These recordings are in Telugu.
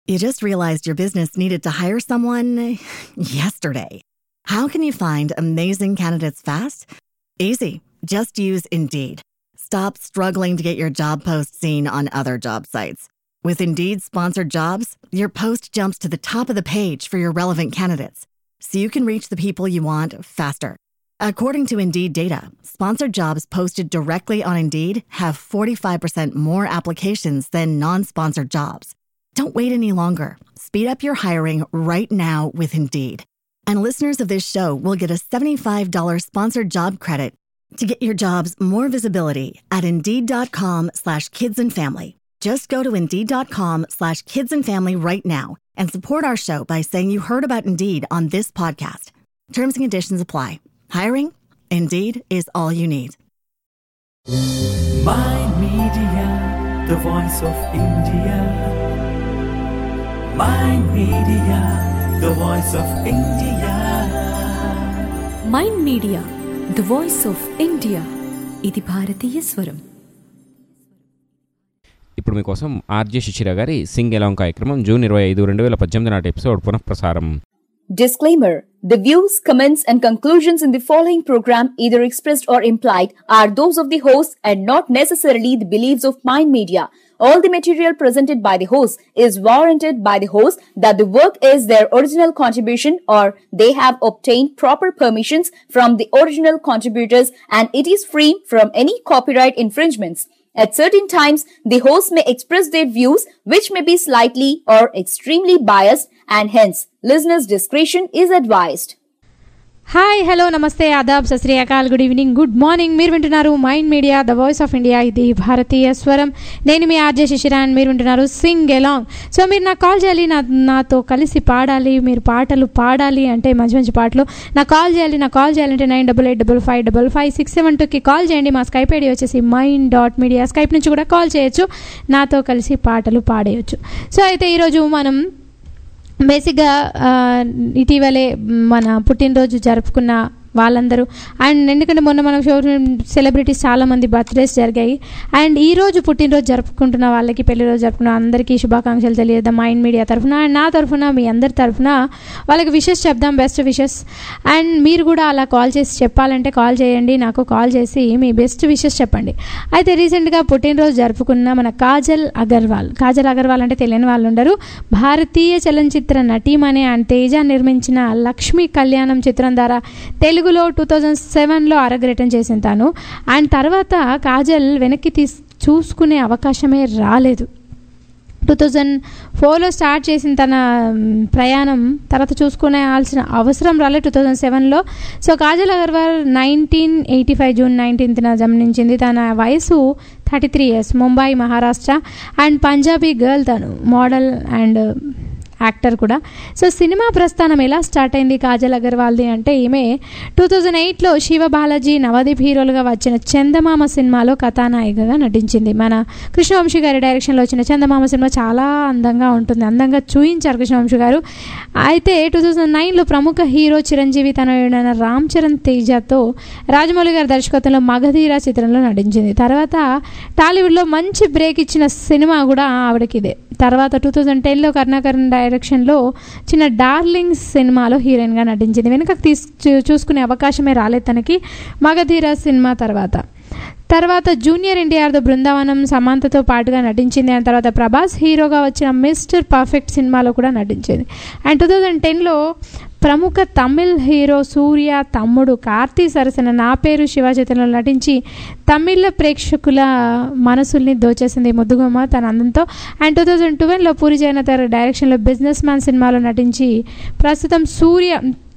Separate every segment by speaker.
Speaker 1: You just realized your business needed to hire someone yesterday. How can you find amazing candidates fast? Easy. Just use Indeed. Stop struggling to get your job post seen on other job sites. With Indeed sponsored jobs, your post jumps to the top of the page for your relevant candidates, so you can reach the people you want faster. According to Indeed data, sponsored jobs posted directly on Indeed have 45% more applications than non sponsored jobs. Don't wait any longer. Speed up your hiring right now with Indeed. And listeners of this show will get a $75 sponsored job credit to get your jobs more visibility at Indeed.com slash kids and family. Just go to Indeed.com slash kids and family right now and support our show by saying you heard about Indeed on this podcast. Terms and conditions apply. Hiring? Indeed is all you need.
Speaker 2: My Media, the voice of India. My Media, the voice of India.
Speaker 3: Mind media the voice of India ఇది భారతీయ స్వరం
Speaker 4: ఇప్పుడు మీకోసం ఆర్జే శిశిర గారి సింగ్ ఎలాంగ్ కార్యక్రమం జూన్ ఇరవై ఐదు రెండు వేల పద్దెనిమిది నాటి ఎపిసోడ్ పునఃప్రసారం
Speaker 5: Disclaimer The views, comments, and conclusions in the following program, either expressed or implied, are those of the host and not necessarily the beliefs of Mind Media. All the material presented by the host is warranted by the host that the work is their original contribution or they have obtained proper permissions from the original contributors and it is free from any copyright infringements. At certain times, the host may express their views which may be slightly or extremely biased and hence listeners' discretion is advised.
Speaker 6: Hi hello namaste ఆదాబ్ సశ్రీ అకాల్ గుడ్ ఈవినింగ్ గుడ్ మార్నింగ్ మీరు వింటున్నారు mind media the voice of India ఇది భారతీయ స్వరం నేను మీ ఆర్జే శిశిరా అండ్ మీరు వింటున్నారు సింగ్ ఎలాంగ్ సో మీరు నాకు కాల్ చేయాలి నా నాతో కలిసి పాడాలి మీరు పాటలు పాడాలి అంటే మంచి మంచి పాటలు నాకు కాల్ చేయాలి నాకు కాల్ చేయాలంటే nine double eight double five double five six seven టూకి కాల్ చేయండి మా స్కైప్ ఐడి వచ్చేసి మైండ్ డాట్ మీడియా స్కైప్ నుంచి కూడా కాల్ చేయొచ్చు నాతో కలిసి పాటలు పాడేయచ్చు సో అయితే ఈరోజు మనం బేసిక్గా ఆ, ఇటీవలే మన పుట్టినరోజు జరుపుకున్న వాళ్ళందరూ అండ్ ఎందుకంటే మొన్న మనం షో సెలబ్రిటీస్ చాలామంది బర్త్డేస్ జరిగాయి అండ్ ఈ రోజు పుట్టినరోజు జరుపుకుంటున్న వాళ్ళకి పెళ్లి రోజు జరుపుకున్న అందరికీ శుభాకాంక్షలు తెలియదా మైండ్ మీడియా తరఫున అండ్ నా తరఫున మీ అందరి తరఫున వాళ్ళకి విషెస్ చెప్దాం బెస్ట్ విషెస్ అండ్ మీరు కూడా అలా కాల్ చేసి చెప్పాలంటే కాల్ చేయండి నాకు కాల్ చేసి మీ బెస్ట్ విషెస్ చెప్పండి అయితే రీసెంట్గా పుట్టినరోజు జరుపుకున్న మన కాజల్ అగర్వాల్ కాజల్ అగర్వాల్ అంటే తెలియని వాళ్ళు ఉండరు భారతీయ చలనచిత్ర నటీమణి అండ్ తేజ నిర్మించిన లక్ష్మీ కళ్యాణం చిత్రం ద్వారా తెలుగులో టూ థౌజండ్ సెవెన్లో అరగ్రేటం చేసిన తాను అండ్ తర్వాత కాజల్ వెనక్కి తీస్ చూసుకునే అవకాశమే రాలేదు టూ థౌజండ్ ఫోర్లో స్టార్ట్ చేసిన తన మ్, ప్రయాణం తర్వాత చూసుకునేయాల్సిన అవసరం రాలేదు టూ థౌజండ్ సెవెన్లో so Kajal Agarwal nineteen eighty five June నైన్టీన్త్న జన్మించింది తన వయసు thirty three years Mumbai Maharashtra and Punjabi girl తను మోడల్ అండ్ యాక్టర్ కూడా సో సినిమా ప్రస్థానం ఎలా స్టార్ట్ అయింది కాజల్ అగర్వాల్ది అంటే ఈమె టూ థౌజండ్ ఎయిట్లో శివ బాలాజీ నవదీప్ హీరోలుగా వచ్చిన చందమామ సినిమాలో కథానాయికగా నటించింది మన కృష్ణవంశీ గారి డైరెక్షన్లో వచ్చిన చందమామ సినిమా చాలా అందంగా ఉంటుంది అందంగా చూయించారు కృష్ణవంశీ గారు అయితే టూ థౌజండ్ నైన్లో ప్రముఖ హీరో చిరంజీవి తనయుడైన రామ్ చరణ్ తేజతో రాజమౌళి గారి దర్శకత్వంలో మగధీర చిత్రంలో నటించింది తర్వాత టాలీవుడ్లో మంచి బ్రేక్ ఇచ్చిన సినిమా కూడా ఆవిడకి ఇదే తర్వాత టూ థౌజండ్ టెన్లో కరుణాకరణ్ డైరెక్షన్లో చిన్న డార్లింగ్స్ సినిమాలో హీరోయిన్గా నటించింది వెనుకకు తీసు చూ- చూసుకునే అవకాశమే రాలేదు తనకి మగధీర సినిమా తర్వాత తర్వాత జూనియర్ ఎన్టీఆర్తో బృందావనం సమాంతతో పాటుగా నటించింది అండ్ తర్వాత ప్రభాస్ హీరోగా వచ్చిన మిస్టర్ పర్ఫెక్ట్ సినిమాలో కూడా నటించింది అండ్ టూ థౌజండ్ టెన్లో ప్రముఖ తమిళ్ హీరో సూర్య తమ్ముడు కార్తీ సరసన నా పేరు శివ చిత్రంలో నటించి తమిళ ప్రేక్షకుల మనసుల్ని దోచేసింది ముద్దుగుమ్మ తన అందంతో అండ్ టూ థౌజండ్ ట్వెల్వ్లో పూరి జగన్నాథ్ గారి డైరెక్షన్లో బిజినెస్ మ్యాన్ సినిమాలో నటించి ప్రస్తుతం సూర్య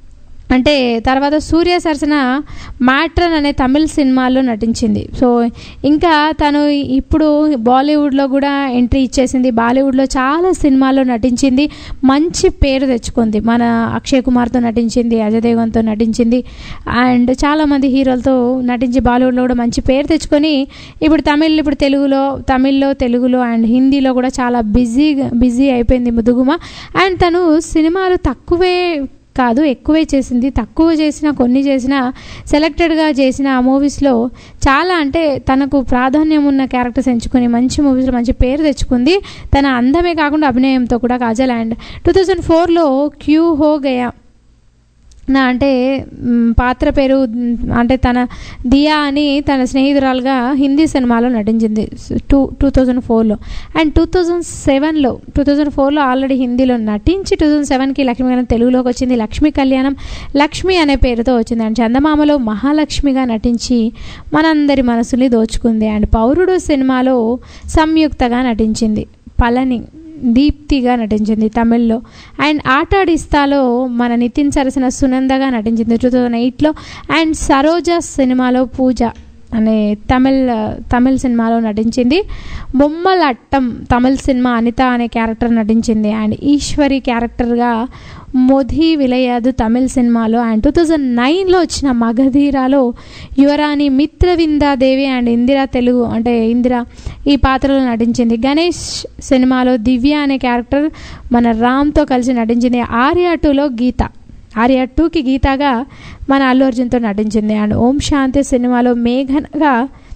Speaker 6: అంటే తర్వాత సూర్య సరసన మ్యాట్రన్ అనే తమిళ్ సినిమాలో నటించింది సో ఇంకా తను ఇప్పుడు బాలీవుడ్లో కూడా ఎంట్రీ ఇచ్చేసింది బాలీవుడ్లో చాలా సినిమాల్లో నటించింది మంచి పేరు తెచ్చుకుంది మన అక్షయ్ కుమార్తో నటించింది అజయ్ దేవన్తో నటించింది అండ్ చాలామంది హీరోలతో నటించి బాలీవుడ్లో కూడా మంచి పేరు తెచ్చుకొని ఇప్పుడు తమిళ్ ఇప్పుడు తెలుగులో తమిళ్లో తెలుగులో అండ్ హిందీలో కూడా చాలా బిజీ బిజీ అయిపోయింది ముదుగుమ అండ్ తను సినిమాలు తక్కువే కాదు ఎక్కువే చేసింది తక్కువ చేసిన కొన్ని చేసిన సెలెక్టెడ్గా చేసిన ఆ మూవీస్లో చాలా అంటే తనకు ప్రాధాన్యం ఉన్న క్యారెక్టర్స్ ఎంచుకొని మంచి మూవీస్లో మంచి పేరు తెచ్చుకుంది తన అందమే కాకుండా అభినయంతో కూడా కాజల్ అండ్ టూ థౌజండ్ ఫోర్లో క్యూ హో గయా నా అంటే మ్, పాత్ర పేరు మ్, అంటే తన దియా అని తన స్నేహితురాలుగా హిందీ సినిమాలో నటించింది టూ టూ థౌజండ్ ఫోర్లో అండ్ టూ థౌజండ్ సెవెన్లో టూ థౌజండ్ ఫోర్లో ఆల్రెడీ హిందీలో నటించి టూ థౌజండ్ సెవెన్కి లక్ష్మీ కళ్యాణం తెలుగులోకి వచ్చింది లక్ష్మీ కళ్యాణం లక్ష్మి అనే పేరుతో వచ్చింది అండ్ చందమామలో మహాలక్ష్మిగా నటించి మనందరి మనసుని దోచుకుంది అండ్ పౌరుడు సినిమాలో సంయుక్తగా నటించింది పళని దీప్తిగా నటించింది తమిళ్లో అండ్ ఆటాడిస్తాలో మన నితిన్ సరసన సునందగా నటించింది టూ థౌజండ్ ఎయిట్లో అండ్ సరోజ సినిమాలో పూజ అనే తమిళ్ తమిళ్ సినిమాలో నటించింది బొమ్మల అట్టం తమిళ్ సినిమా అనిత అనే క్యారెక్టర్ నటించింది అండ్ ఈశ్వరి క్యారెక్టర్గా మొధి విలయాదు తమిళ్ సినిమాలో అండ్ టూ థౌజండ్ నైన్లో వచ్చిన మగధీరాలో యువరాణి మిత్రవిందాదేవి అండ్ ఇందిరా తెలుగు అంటే ఇందిరా ఈ పాత్రలో నటించింది గణేష్ సినిమాలో దివ్య అనే క్యారెక్టర్ మన రామ్తో కలిసి నటించింది ఆర్యా టూలో గీత ఆర్య టూకి గీతాగా మన అల్లు అర్జున్తో నటించింది అండ్ ఓం శాంతి సినిమాలో మేఘనగా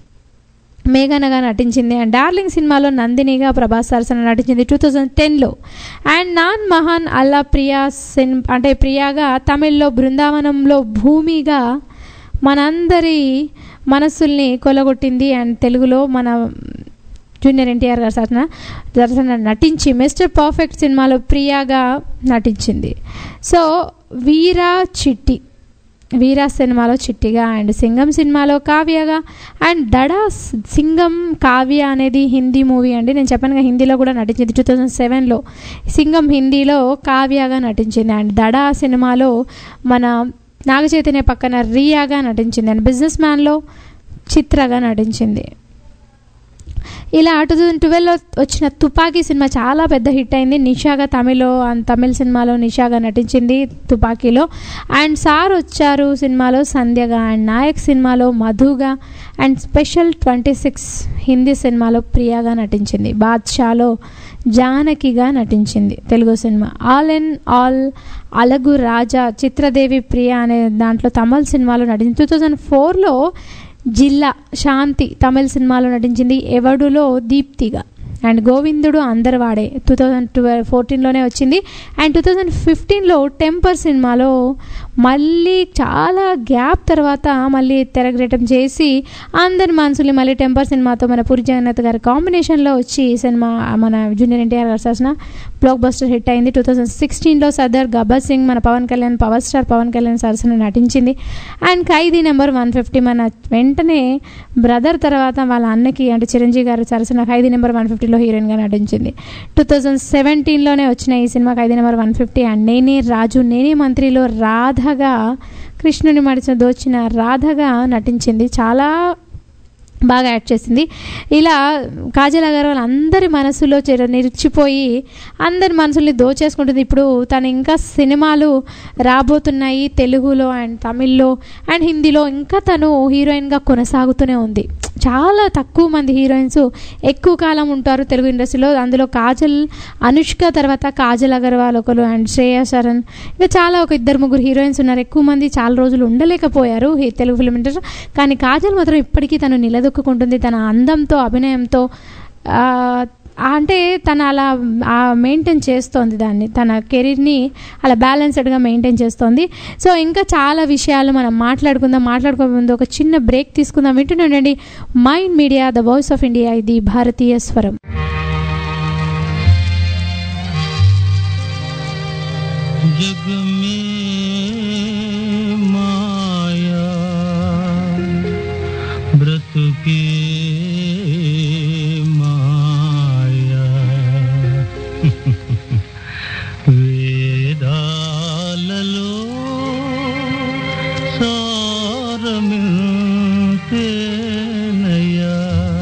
Speaker 6: మేఘనగా నటించింది అండ్ డార్లింగ్ సినిమాలో నందినిగా ప్రభాస్ సరసన నటించింది టూ థౌజండ్ టెన్లో అండ్ నాన్ మహాన్ అల్లా ప్రియా సిన్ అంటే ప్రియాగా తమిళ్లో బృందావనంలో భూమిగా మనందరి మనస్సుల్ని కొలగొట్టింది అండ్ తెలుగులో మన జూనియర్ ఎన్టీఆర్ గారి సరసన సరసన నటించి మిస్టర్ పర్ఫెక్ట్ సినిమాలో ప్రియాగా నటించింది సో వీరా చిట్టి వీరా సినిమాలో చిట్టిగా అండ్ సింగం సినిమాలో కావ్యగా అండ్ దడా స్- సింగం కావ్య అనేది హిందీ మూవీ అండి నేను చెప్పాను హిందీలో కూడా నటించింది టూ థౌజండ్ సెవెన్లో సింగం హిందీలో కావ్యగా నటించింది అండ్ దడా సినిమాలో మన నాగచైతన్య పక్కన రియాగా నటించింది అండ్ బిజినెస్ మ్యాన్లో చిత్రగా నటించింది ఇలా టూ థౌజండ్ ట్వెల్వ్లో వచ్చిన తుపాకీ సినిమా చాలా పెద్ద హిట్ అయింది నిషాగా తమిళ్లో అండ్ తమిళ్ సినిమాలో నిషాగా నటించింది తుపాకీలో అండ్ సార్ వచ్చారు సినిమాలో సంధ్యగా అండ్ నాయక్ సినిమాలో మధుగా and special twenty six Hindi సినిమాలో ప్రియాగా నటించింది బాద్షాలో జానకిగా నటించింది తెలుగు సినిమా all in all Alagu Raja Chitradevi Priya అనే దాంట్లో తమిళ్ సినిమాలో నటించింది టూ థౌజండ్ ఫోర్లో జిల్లా శాంతి తమిళ సినిమాలో నటించింది ఎవడులో దీప్తిగా and Govindudu Andarivade two thousand twelve ఫోర్టీన్లోనే వచ్చింది అండ్ టూ థౌజండ్ ఫిఫ్టీన్లో టెంపర్ సినిమాలో మళ్ళీ చాలా గ్యాప్ తర్వాత మళ్ళీ తెరగ్రేటం చేసి అందరి మనసుని మళ్ళీ టెంపర్ సినిమాతో మన పూరి జగన్నాథ్ గారి కాంబినేషన్లో వచ్చి ఈ సినిమా మన జూనియర్ ఎన్టీఆర్ గారు సరసన బ్లాక్ బస్టర్ హిట్ అయింది టూ థౌజండ్ సిక్స్టీన్లో సర్దార్ గబ్బర్ సింగ్ మన పవన్ కళ్యాణ్ పవర్ స్టార్ పవన్ కళ్యాణ్ సరసన నటించింది and Khaidi number one fifty మన వెంటనే బ్రదర్ తర్వాత వాళ్ళ అన్నకి అంటే చిరంజీవి గారు సరసన ఖైదీ నెంబర్ వన్ ఫిఫ్టీలో హీరోయిన్గా నటించింది టూ థౌజండ్ సెవెంటీన్లోనే వచ్చిన ఈ సినిమా Khaidi number one fifty and Nene Raju నేనే మంత్రిలో రాధగా కృష్ణుని మడిచిన దోచిన రాధగా నటించింది చాలా బాగా యాడ్ చేసింది ఇలా కాజల్ అగర్వాల్ అందరి మనసులో చెర నిలిచిపోయి అందరి మనసుల్ని దోచేసుకుంటుంది ఇప్పుడు తను ఇంకా సినిమాలు రాబోతున్నాయి తెలుగులో అండ్ తమిళ్లో అండ్ హిందీలో ఇంకా తను హీరోయిన్గా కొనసాగుతూనే ఉంది చాలా తక్కువ మంది హీరోయిన్స్ ఎక్కువ కాలం ఉంటారు తెలుగు ఇండస్ట్రీలో అందులో కాజల్ అనుష్క తర్వాత కాజల్ అగర్వాల్ ఒకరు అండ్ శ్రేయా శరణ్ ఇంకా చాలా ఒక ఇద్దరు ముగ్గురు హీరోయిన్స్ ఉన్నారు ఎక్కువ మంది చాలా రోజులు ఉండలేకపోయారు ఈ తెలుగు ఫిల్మ్ ఇండస్ట్రీ కానీ కాజల్ మాత్రం ఇప్పటికీ తను నిలదొక్కుంటుంది తన అందంతో అభినయంతో ఆ, అంటే తను అలా మెయింటైన్ చేస్తోంది దాన్ని తన కెరీర్ని అలా బ్యాలెన్స్డ్గా మెయింటైన్ చేస్తోంది సో ఇంకా చాలా విషయాలు మనం మాట్లాడుకుందాం మాట్లాడుకోక ముందు ఒక చిన్న బ్రేక్ తీసుకుందాం వింటుండండి mind media the voice of India ఇది భారతీయ స్వరం
Speaker 7: जग में माया व्रत के माया వేదాలలో సారమితేనయ్యా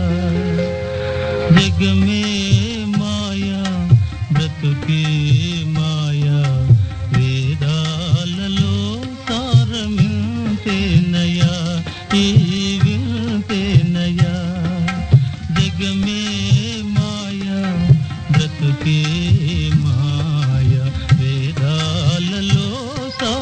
Speaker 7: జగ మే మాయా బ్రతుకే మాయా వేదాలలో సారమితేనయ్యా ఈ వింతేనయ్యా జగ మే మాయా బ్రతుకే మాయా వేదాలలో సా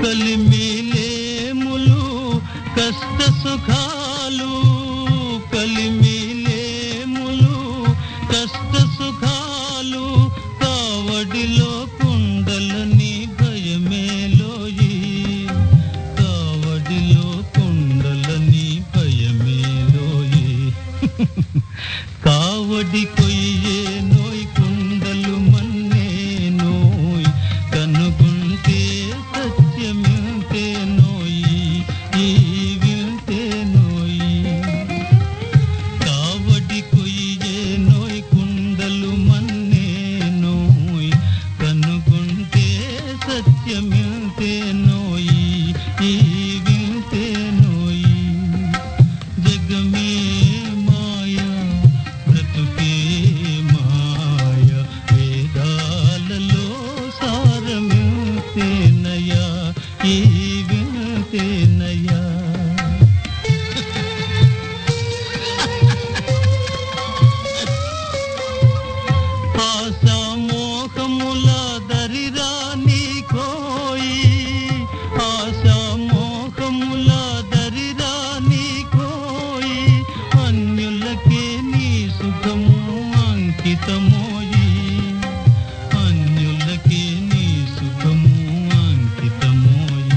Speaker 7: కలిమిలేములు కష్ట సుఖాలు కలిమిలేములు కష్ట సుఖాలు కావడిలో కుండలని భయమేలోయి కావడిలో కుండలని భయమేలోయి కావడి కొయ్యే నోయ్ కుండలు మన్నే నోయ్ కనుగుంటే సత్యమింతే నోయి ఈ వింతే నోయి కావడి కొయ్యే నోయ్ కుండలు మన్నే నోయ్ కనుగుంటే సత్యమింతే నోయి ఈ వింతే నోయి జగమే మాయా బ్రతుకే మాయా వేదాలలో సారమితేనయా ఈ వింతేనయా ఆశామోహముల దరిరా నీ కోయి ఆశామోహముల దరిరా నీ కోయి అన్యులకే నీ సుఖము అంకితమోయి అన్యులకే నీ సుఖము అంకితమోయి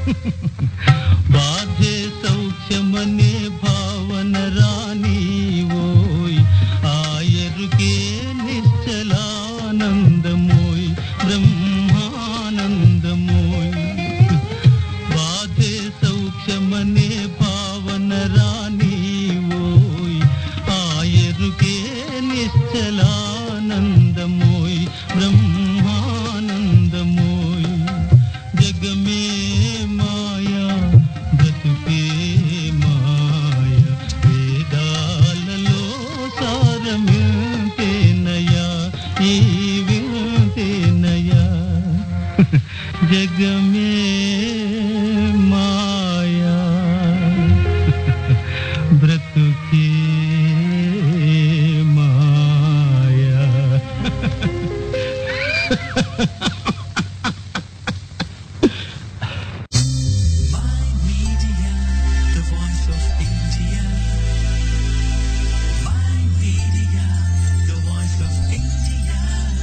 Speaker 7: బాధే సౌఖ్యమనే భావన రాని ఓయ్ ఆయరుకే నిశ్చలానందమోయ్ బ్రహ్మానందమోయ్ బాధే సౌఖ్యమనే భావన రాని ఓయ్ ఆయరుకే నిశ్చలానందమోయ్ బ్రహ్మానందమోయ్ జగమే మాయా బ్రతుకే మాయ వేదాలలో సారమితేనయా ఈ వింతేనయా జగమే మాయా బ్రతుకే మాయా
Speaker 2: Media, the voice of India. My media, the voice of India.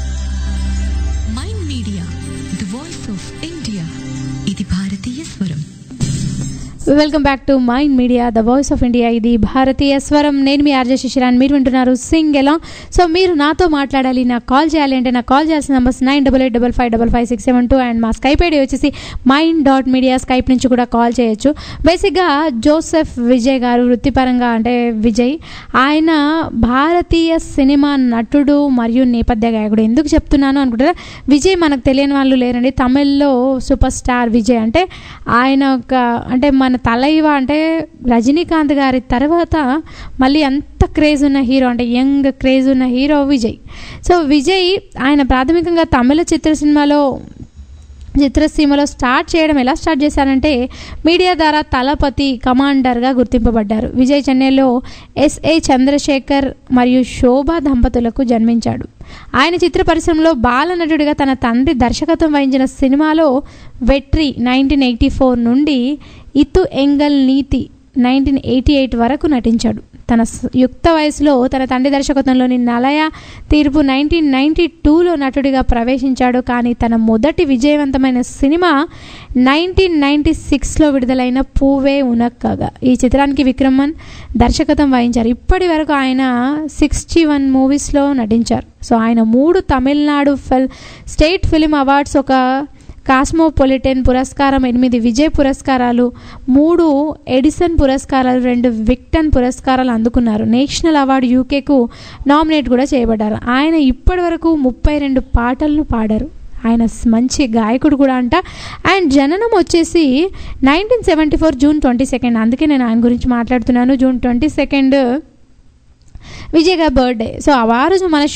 Speaker 3: Mind media the voice of India ఇది భారతీయ స్వరం
Speaker 6: welcome back to mind media the voice of India ఇది భారతీయ స్వరం నేను మీ ఆర్జే శిశిరాన్ మీరు వింటున్నారు సింగ్ ఎలా సో మీరు నాతో మాట్లాడాలి నాకు కాల్ చేయాలి అంటే నాకు కాల్ చేయాల్సిన numbers nine double eight double five double five six seven two and మా స్కైప్ ఐడి వచ్చేసి మైండ్ డాట్ మీడియా స్కైప్ నుంచి కూడా కాల్ చేయొచ్చు బేసిక్గా జోసెఫ్ విజయ్ గారు వృత్తిపరంగా అంటే విజయ్ ఆయన భారతీయ సినిమా నటుడు మరియు నేపథ్య గాయకుడు ఎందుకు చెప్తున్నాను అనుకుంటారా విజయ్ మనకు తెలియని వాళ్ళు లేరండి తమిళ్లో సూపర్ స్టార్ విజయ్ అంటే ఆయన ఒక అంటే మన తలైవ అంటే రజనీకాంత్ గారి తర్వాత మళ్ళీ అంత క్రేజ్ ఉన్న హీరో అంటే యంగ్ క్రేజ్ ఉన్న హీరో విజయ్ సో విజయ్ ఆయన ప్రాథమికంగా తమిళ చిత్ర సినిమాలో చిత్రసీమలో స్టార్ట్ చేయడం ఎలా స్టార్ట్ చేశారంటే మీడియా ద్వారా తలపతి కమాండర్గా గుర్తింపబడ్డారు విజయ్ చెన్నైలో ఎస్ఏ చంద్రశేఖర్ మరియు శోభ దంపతులకు జన్మించాడు ఆయన చిత్ర పరిశ్రమలో బాలనటుడిగా తన తండ్రి దర్శకత్వం వహించిన సినిమాలో వెట్రి నైన్టీన్ ఎయిటీ ఫోర్ నుండి ఇతు ఎంగల్ నీతి నైన్టీన్ ఎయిటీ ఎయిట్ వరకు నటించాడు తన స- యుక్త వయసులో తన తండ్రి దర్శకత్వంలోని నలయ తీర్పు నైన్టీన్ నైన్టీ టూలో నటుడిగా ప్రవేశించాడు కానీ తన మొదటి విజయవంతమైన సినిమా నైన్టీన్ నైన్టీ సిక్స్లో విడుదలైన పూవే ఉనక్కగా ఈ చిత్రానికి విక్రమన్ దర్శకత్వం వహించారు ఇప్పటి వరకు ఆయన సిక్స్టీ వన్ మూవీస్లో నటించారు సో ఆయన మూడు తమిళనాడు ఫిల్ స్టేట్ ఫిలిం అవార్డ్స్ ఒక కాస్మోపొలిటన్ పురస్కారం ఎనిమిది విజయ్ పురస్కారాలు మూడు ఎడిసన్ పురస్కారాలు రెండు విక్టన్ పురస్కారాలు అందుకున్నారు నేషనల్ అవార్డు యూకేకు నామినేట్ కూడా చేయబడ్డారు ఆయన ఇప్పటి వరకు ముప్పై రెండు పాటలను పాడారు ఆయన స్- మంచి గాయకుడు కూడా అంట అండ్ జననం వచ్చేసి nineteen seventy four June twenty second అందుకే నేను ఆయన గురించి మాట్లాడుతున్నాను జూన్ ట్వంటీ సెకండ్ విజయ్ గారి బర్త్డే సో ఆ రోజు మన షో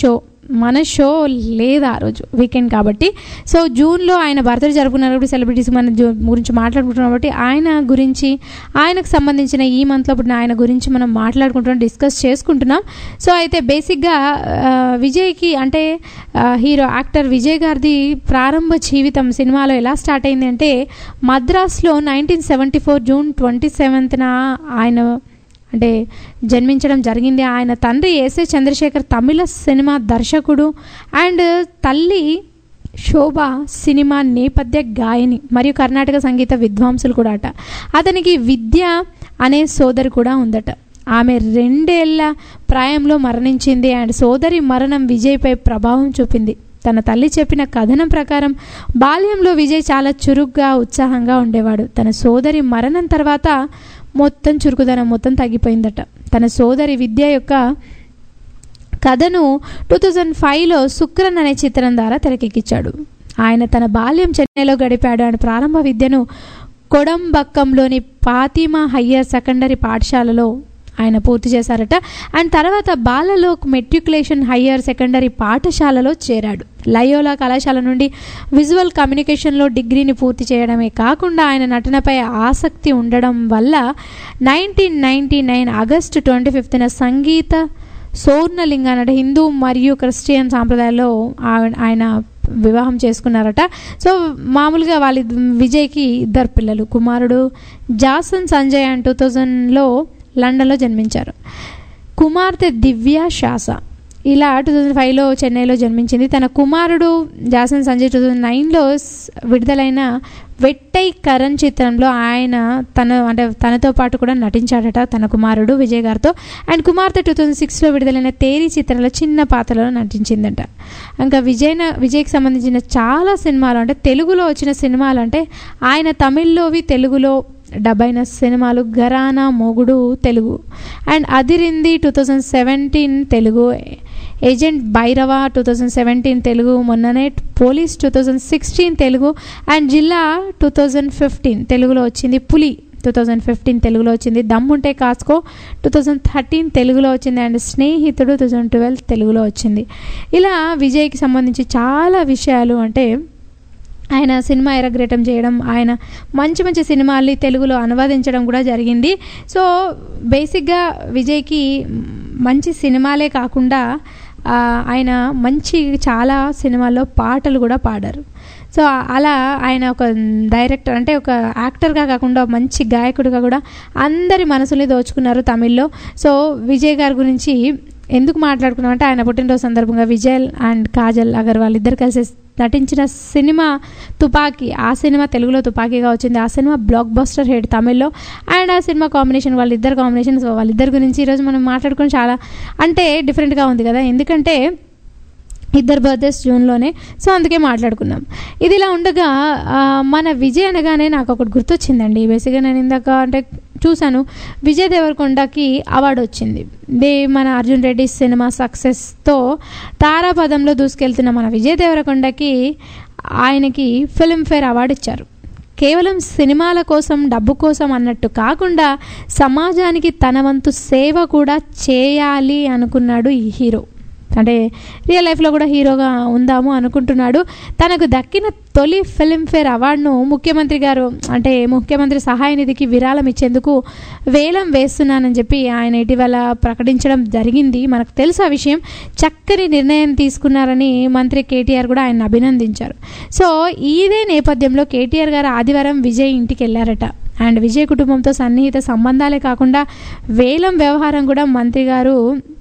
Speaker 6: మన షో లేదు ఆ రోజు వీకెండ్ కాబట్టి సో జూన్లో ఆయన బర్త్డే జరుపుకున్నారు కాబట్టి సెలబ్రిటీస్ మన జూ- గురించి మాట్లాడుకుంటున్నాం కాబట్టి ఆయన గురించి ఆయనకు సంబంధించిన ఈ మంత్లో పుట్టిన ఆయన గురించి మనం మాట్లాడుకుంటున్నాం డిస్కస్ చేసుకుంటున్నాం సో అయితే బేసిక్గా ఆ, విజయ్కి అంటే ఆ, హీరో యాక్టర్ విజయ్ గారిది ప్రారంభ జీవితం సినిమాలో ఎలా స్టార్ట్ అయింది అంటే మద్రాస్లో nineteen seventy four June twenty సెవెంత్న ఆయన అంటే జన్మించడం జరిగింది ఆయన తండ్రి ఏసే చంద్రశేఖర్ తమిళ సినిమా దర్శకుడు అండ్ తల్లి శోభ సినిమా నేపథ్య గాయని మరియు కర్ణాటక సంగీత విద్వాంసులు కూడా అట అతనికి విద్య అనే సోదరి కూడా ఉందట ఆమె రెండేళ్ల ప్రాయంలో మరణించింది అండ్ సోదరి మరణం విజయ్పై ప్రభావం చూపింది తన తల్లి చెప్పిన కథనం ప్రకారం బాల్యంలో విజయ్ చాలా చురుగ్గా ఉత్సాహంగా ఉండేవాడు తన సోదరి మరణం తర్వాత మొత్తం చురుకుదనం మొత్తం తగ్గిపోయిందట తన సోదరి విద్య యొక్క కథను టూ థౌజండ్ ఫైవ్లో శుక్రన్ అనే చిత్రం ద్వారా తెరకెక్కించాడు ఆయన తన బాల్యం చెన్నైలో గడిపాడు ఆయన ప్రారంభ విద్యను కొడంబక్కంలోని ఫాతిమా హయ్యర్ సెకండరీ పాఠశాలలో ఆయన పూర్తి చేశారట అండ్ తర్వాత బాలలోక్ మెట్రికులేషన్ హయ్యర్ సెకండరీ పాఠశాలలో చేరాడు లయోలా కళాశాల నుండి విజువల్ కమ్యూనికేషన్లో డిగ్రీని పూర్తి చేయడమే కాకుండా ఆయన నటనపై ఆసక్తి ఉండడం వల్ల nineteen ninety nine August twenty ఫిఫ్త్న సంగీత సోర్ణలింగ అంటే హిందూ మరియు క్రిస్టియన్ సాంప్రదాయాల్లో ఆ- ఆయన వివాహం చేసుకున్నారట సో మామూలుగా వాళ్ళ విజయ్కి ఇద్దరు పిల్లలు కుమారుడు జాసన్ సంజయ్ అండ్ టూ థౌజండ్లో లండన్లో జన్మించారు కుమార్తె దివ్య శాస ఇలా టూ థౌజండ్ ఫైవ్లో చెన్నైలో జన్మించింది తన కుమారుడు జాసన్ సంజయ్ టూ థౌజండ్ నైన్లో విడుదలైన వెట్టై కరణ్ చిత్రంలో ఆయన తన అంటే తనతో పాటు కూడా నటించాడట తన కుమారుడు విజయ్ గారితో అండ్ కుమార్తె టూ థౌజండ్ సిక్స్లో విడుదలైన తేరి చిత్రంలో చిన్న పాత్రలో నటించిందట ఇంకా విజయ్ విజయ్కి సంబంధించిన చాలా సినిమాలు అంటే తెలుగులో వచ్చిన సినిమాలు అంటే ఆయన తమిళ్లోవి తెలుగులో డబ్బైన సినిమాలు Gharana Mogudu Telugu and Adirindi two thousand seventeen Telugu agent Bhairava two thousand seventeen Telugu మొన్ననే police two thousand sixteen Telugu and Jilla two thousand fifteen తెలుగులో వచ్చింది పులి టూ థౌజండ్ ఫిఫ్టీన్ తెలుగులో వచ్చింది దమ్ముంటే కాస్కో టూ థౌజండ్ థర్టీన్ తెలుగులో వచ్చింది అండ్ స్నేహితుడు టూ థౌజండ్ ట్వెల్వ్ తెలుగులో వచ్చింది ఇలా విజయ్కి సంబంధించి చాలా విషయాలు అంటే ఆయన సినిమా ఎరగ్రేటం చేయడం ఆయన మంచి మంచి సినిమాల్ని తెలుగులో అనువదించడం కూడా జరిగింది సో బేసిక్గా విజయ్కి మంచి సినిమాలే కాకుండా ఆ, ఆయన మంచి చాలా సినిమాల్లో పాటలు కూడా పాడారు సో అలా ఆయన ఒక డైరెక్టర్ అంటే ఒక యాక్టర్గా కాకుండా మంచి గాయకుడిగా కూడా అందరి మనసుని దోచుకున్నారు తమిళ్లో సో విజయ్ గారి గురించి ఎందుకు మాట్లాడుకున్నాం అంటే ఆయన పుట్టినరోజు సందర్భంగా విజయ్ అండ్ కాజల్ అగర్వాల్ ఇద్దరు కలిసి నటించిన సినిమా తుపాకీ ఆ సినిమా తెలుగులో తుపాకీగా వచ్చింది ఆ సినిమా బ్లాక్ బస్టర్ హిట్ తమిళ్లో అండ్ ఆ సినిమా కాంబినేషన్ వాళ్ళిద్దరు కాంబినేషన్ సో వాళ్ళిద్దరి గురించి ఈరోజు మనం మాట్లాడుకొని చాలా అంటే డిఫరెంట్గా ఉంది కదా ఎందుకంటే ఇద్దరు బర్త్డేస్ జూన్లోనే సో అందుకే మాట్లాడుకున్నాం ఇది ఇలా ఉండగా ఆ, మన విజయ్ అనగానే నాకు ఒకటి గుర్తొచ్చిందండి బేసిక్గా నేను ఇందాక అంటే చూశాను విజయ్ దేవరకొండకి అవార్డు వచ్చింది దే మన అర్జున్ రెడ్డి సినిమా సక్సెస్తో తారాపదంలో దూసుకెళ్తున్న మన విజయ్ దేవరకొండకి ఆయనకి ఫిల్మ్ఫేర్ అవార్డు ఇచ్చారు కేవలం సినిమాల కోసం డబ్బు కోసం అన్నట్టు కాకుండా సమాజానికి తన వంతు సేవ కూడా చేయాలి అనుకున్నాడు ఈ హీరో అంటే రియల్ లైఫ్లో కూడా హీరోగా ఉందాము అనుకుంటున్నాడు తనకు దక్కిన తొలి ఫిల్మ్ఫేర్ అవార్డును ముఖ్యమంత్రి గారు అంటే ముఖ్యమంత్రి సహాయ నిధికి విరాళం ఇచ్చేందుకు వేలం వేస్తున్నానని చెప్పి ఆయన ఇటీవల ప్రకటించడం జరిగింది మనకు తెలుసు ఆ విషయం చక్కని నిర్ణయం తీసుకున్నారని మంత్రి కేటీఆర్ కూడా ఆయన అభినందించారు సో ఇదే నేపథ్యంలో కేటీఆర్ గారు ఆదివారం విజయ్ ఇంటికి వెళ్ళారట అండ్ విజయ్ కుటుంబంతో సన్నిహిత సంబంధాలే కాకుండా వేలం వ్యవహారం కూడా మంత్రి గారు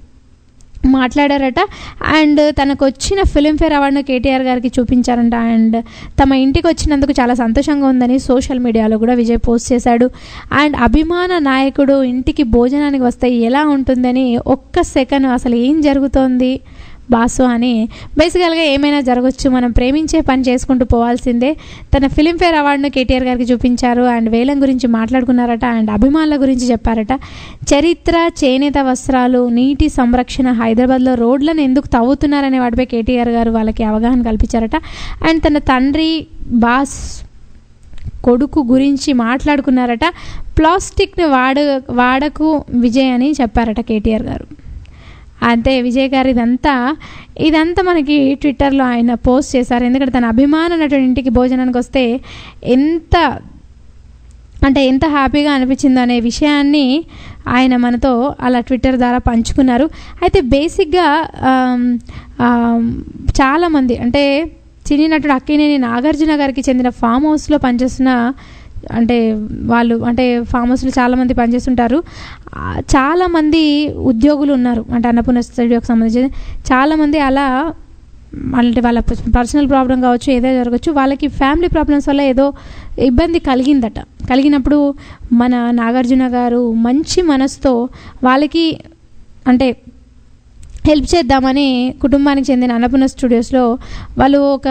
Speaker 6: మాట్లాడారట అండ్ తనకు వచ్చిన ఫిలింఫేర్ అవార్డును కేటీఆర్ గారికి చూపించారంట అండ్ తమ ఇంటికి వచ్చినందుకు చాలా సంతోషంగా ఉందని సోషల్ మీడియాలో కూడా విజయ్ పోస్ట్ చేశాడు అండ్ అభిమాన నాయకుడు ఇంటికి భోజనానికి వస్తే ఎలా ఉంటుందని ఒక్క సెకండ్ అసలు ఏం జరుగుతోంది బాసు అని బేసికల్గా ఏమైనా జరగచ్చు మనం ప్రేమించే పని చేసుకుంటూ పోవాల్సిందే తన ఫిలింఫేర్ అవార్డును కేటీఆర్ గారికి చూపించారు అండ్ వేలం గురించి మాట్లాడుకున్నారట అండ్ అభిమానుల గురించి చెప్పారట చరిత్ర చేనేత వస్త్రాలు నీటి సంరక్షణ హైదరాబాద్లో రోడ్లను ఎందుకు తవ్వుతున్నారనే వాటిపై కేటీఆర్ గారు వాళ్ళకి అవగాహన కల్పించారట అండ్ తన తండ్రి బాస్ కొడుకు గురించి మాట్లాడుకున్నారట ప్లాస్టిక్ని వాడ వాడకు విజయ్ అని చెప్పారట కేటీఆర్ గారు అంతే విజయ్ గారు ఇదంతా ఇదంతా మనకి ట్విట్టర్లో ఆయన పోస్ట్ చేశారు ఎందుకంటే తన అభిమాన నటుడి ఇంటికి భోజనానికి వస్తే ఎంత అంటే ఎంత హ్యాపీగా అనిపించిందో అనే విషయాన్ని ఆయన మనతో అలా ట్విట్టర్ ద్వారా పంచుకున్నారు అయితే బేసిక్గా ఆమ్, ఆమ్, చాలామంది అంటే సినీ నటుడు అక్కినేని నాగార్జున గారికి చెందిన ఫామ్ హౌస్లో పనిచేస్తున్న అంటే వాళ్ళు అంటే ఫామ్ హౌస్లో చాలామంది పనిచేస్తుంటారు ఆ, చాలామంది ఉద్యోగులు ఉన్నారు అంటే అన్నపూర్ణ స్టూడియోకి సంబంధించి చాలామంది అలా అంటే వాళ్ళ పర్సనల్ ప్రాబ్లం కావచ్చు ఏదో జరగచ్చు వాళ్ళకి ఫ్యామిలీ ప్రాబ్లమ్స్ వల్ల ఏదో ఇబ్బంది కలిగిందట కలిగినప్పుడు మన నాగార్జున గారు మంచి మనసుతో వాళ్ళకి అంటే హెల్ప్ చేద్దామని కుటుంబానికి చెందిన అన్నపూర్ణ స్టూడియోస్లో వాళ్ళు ఒక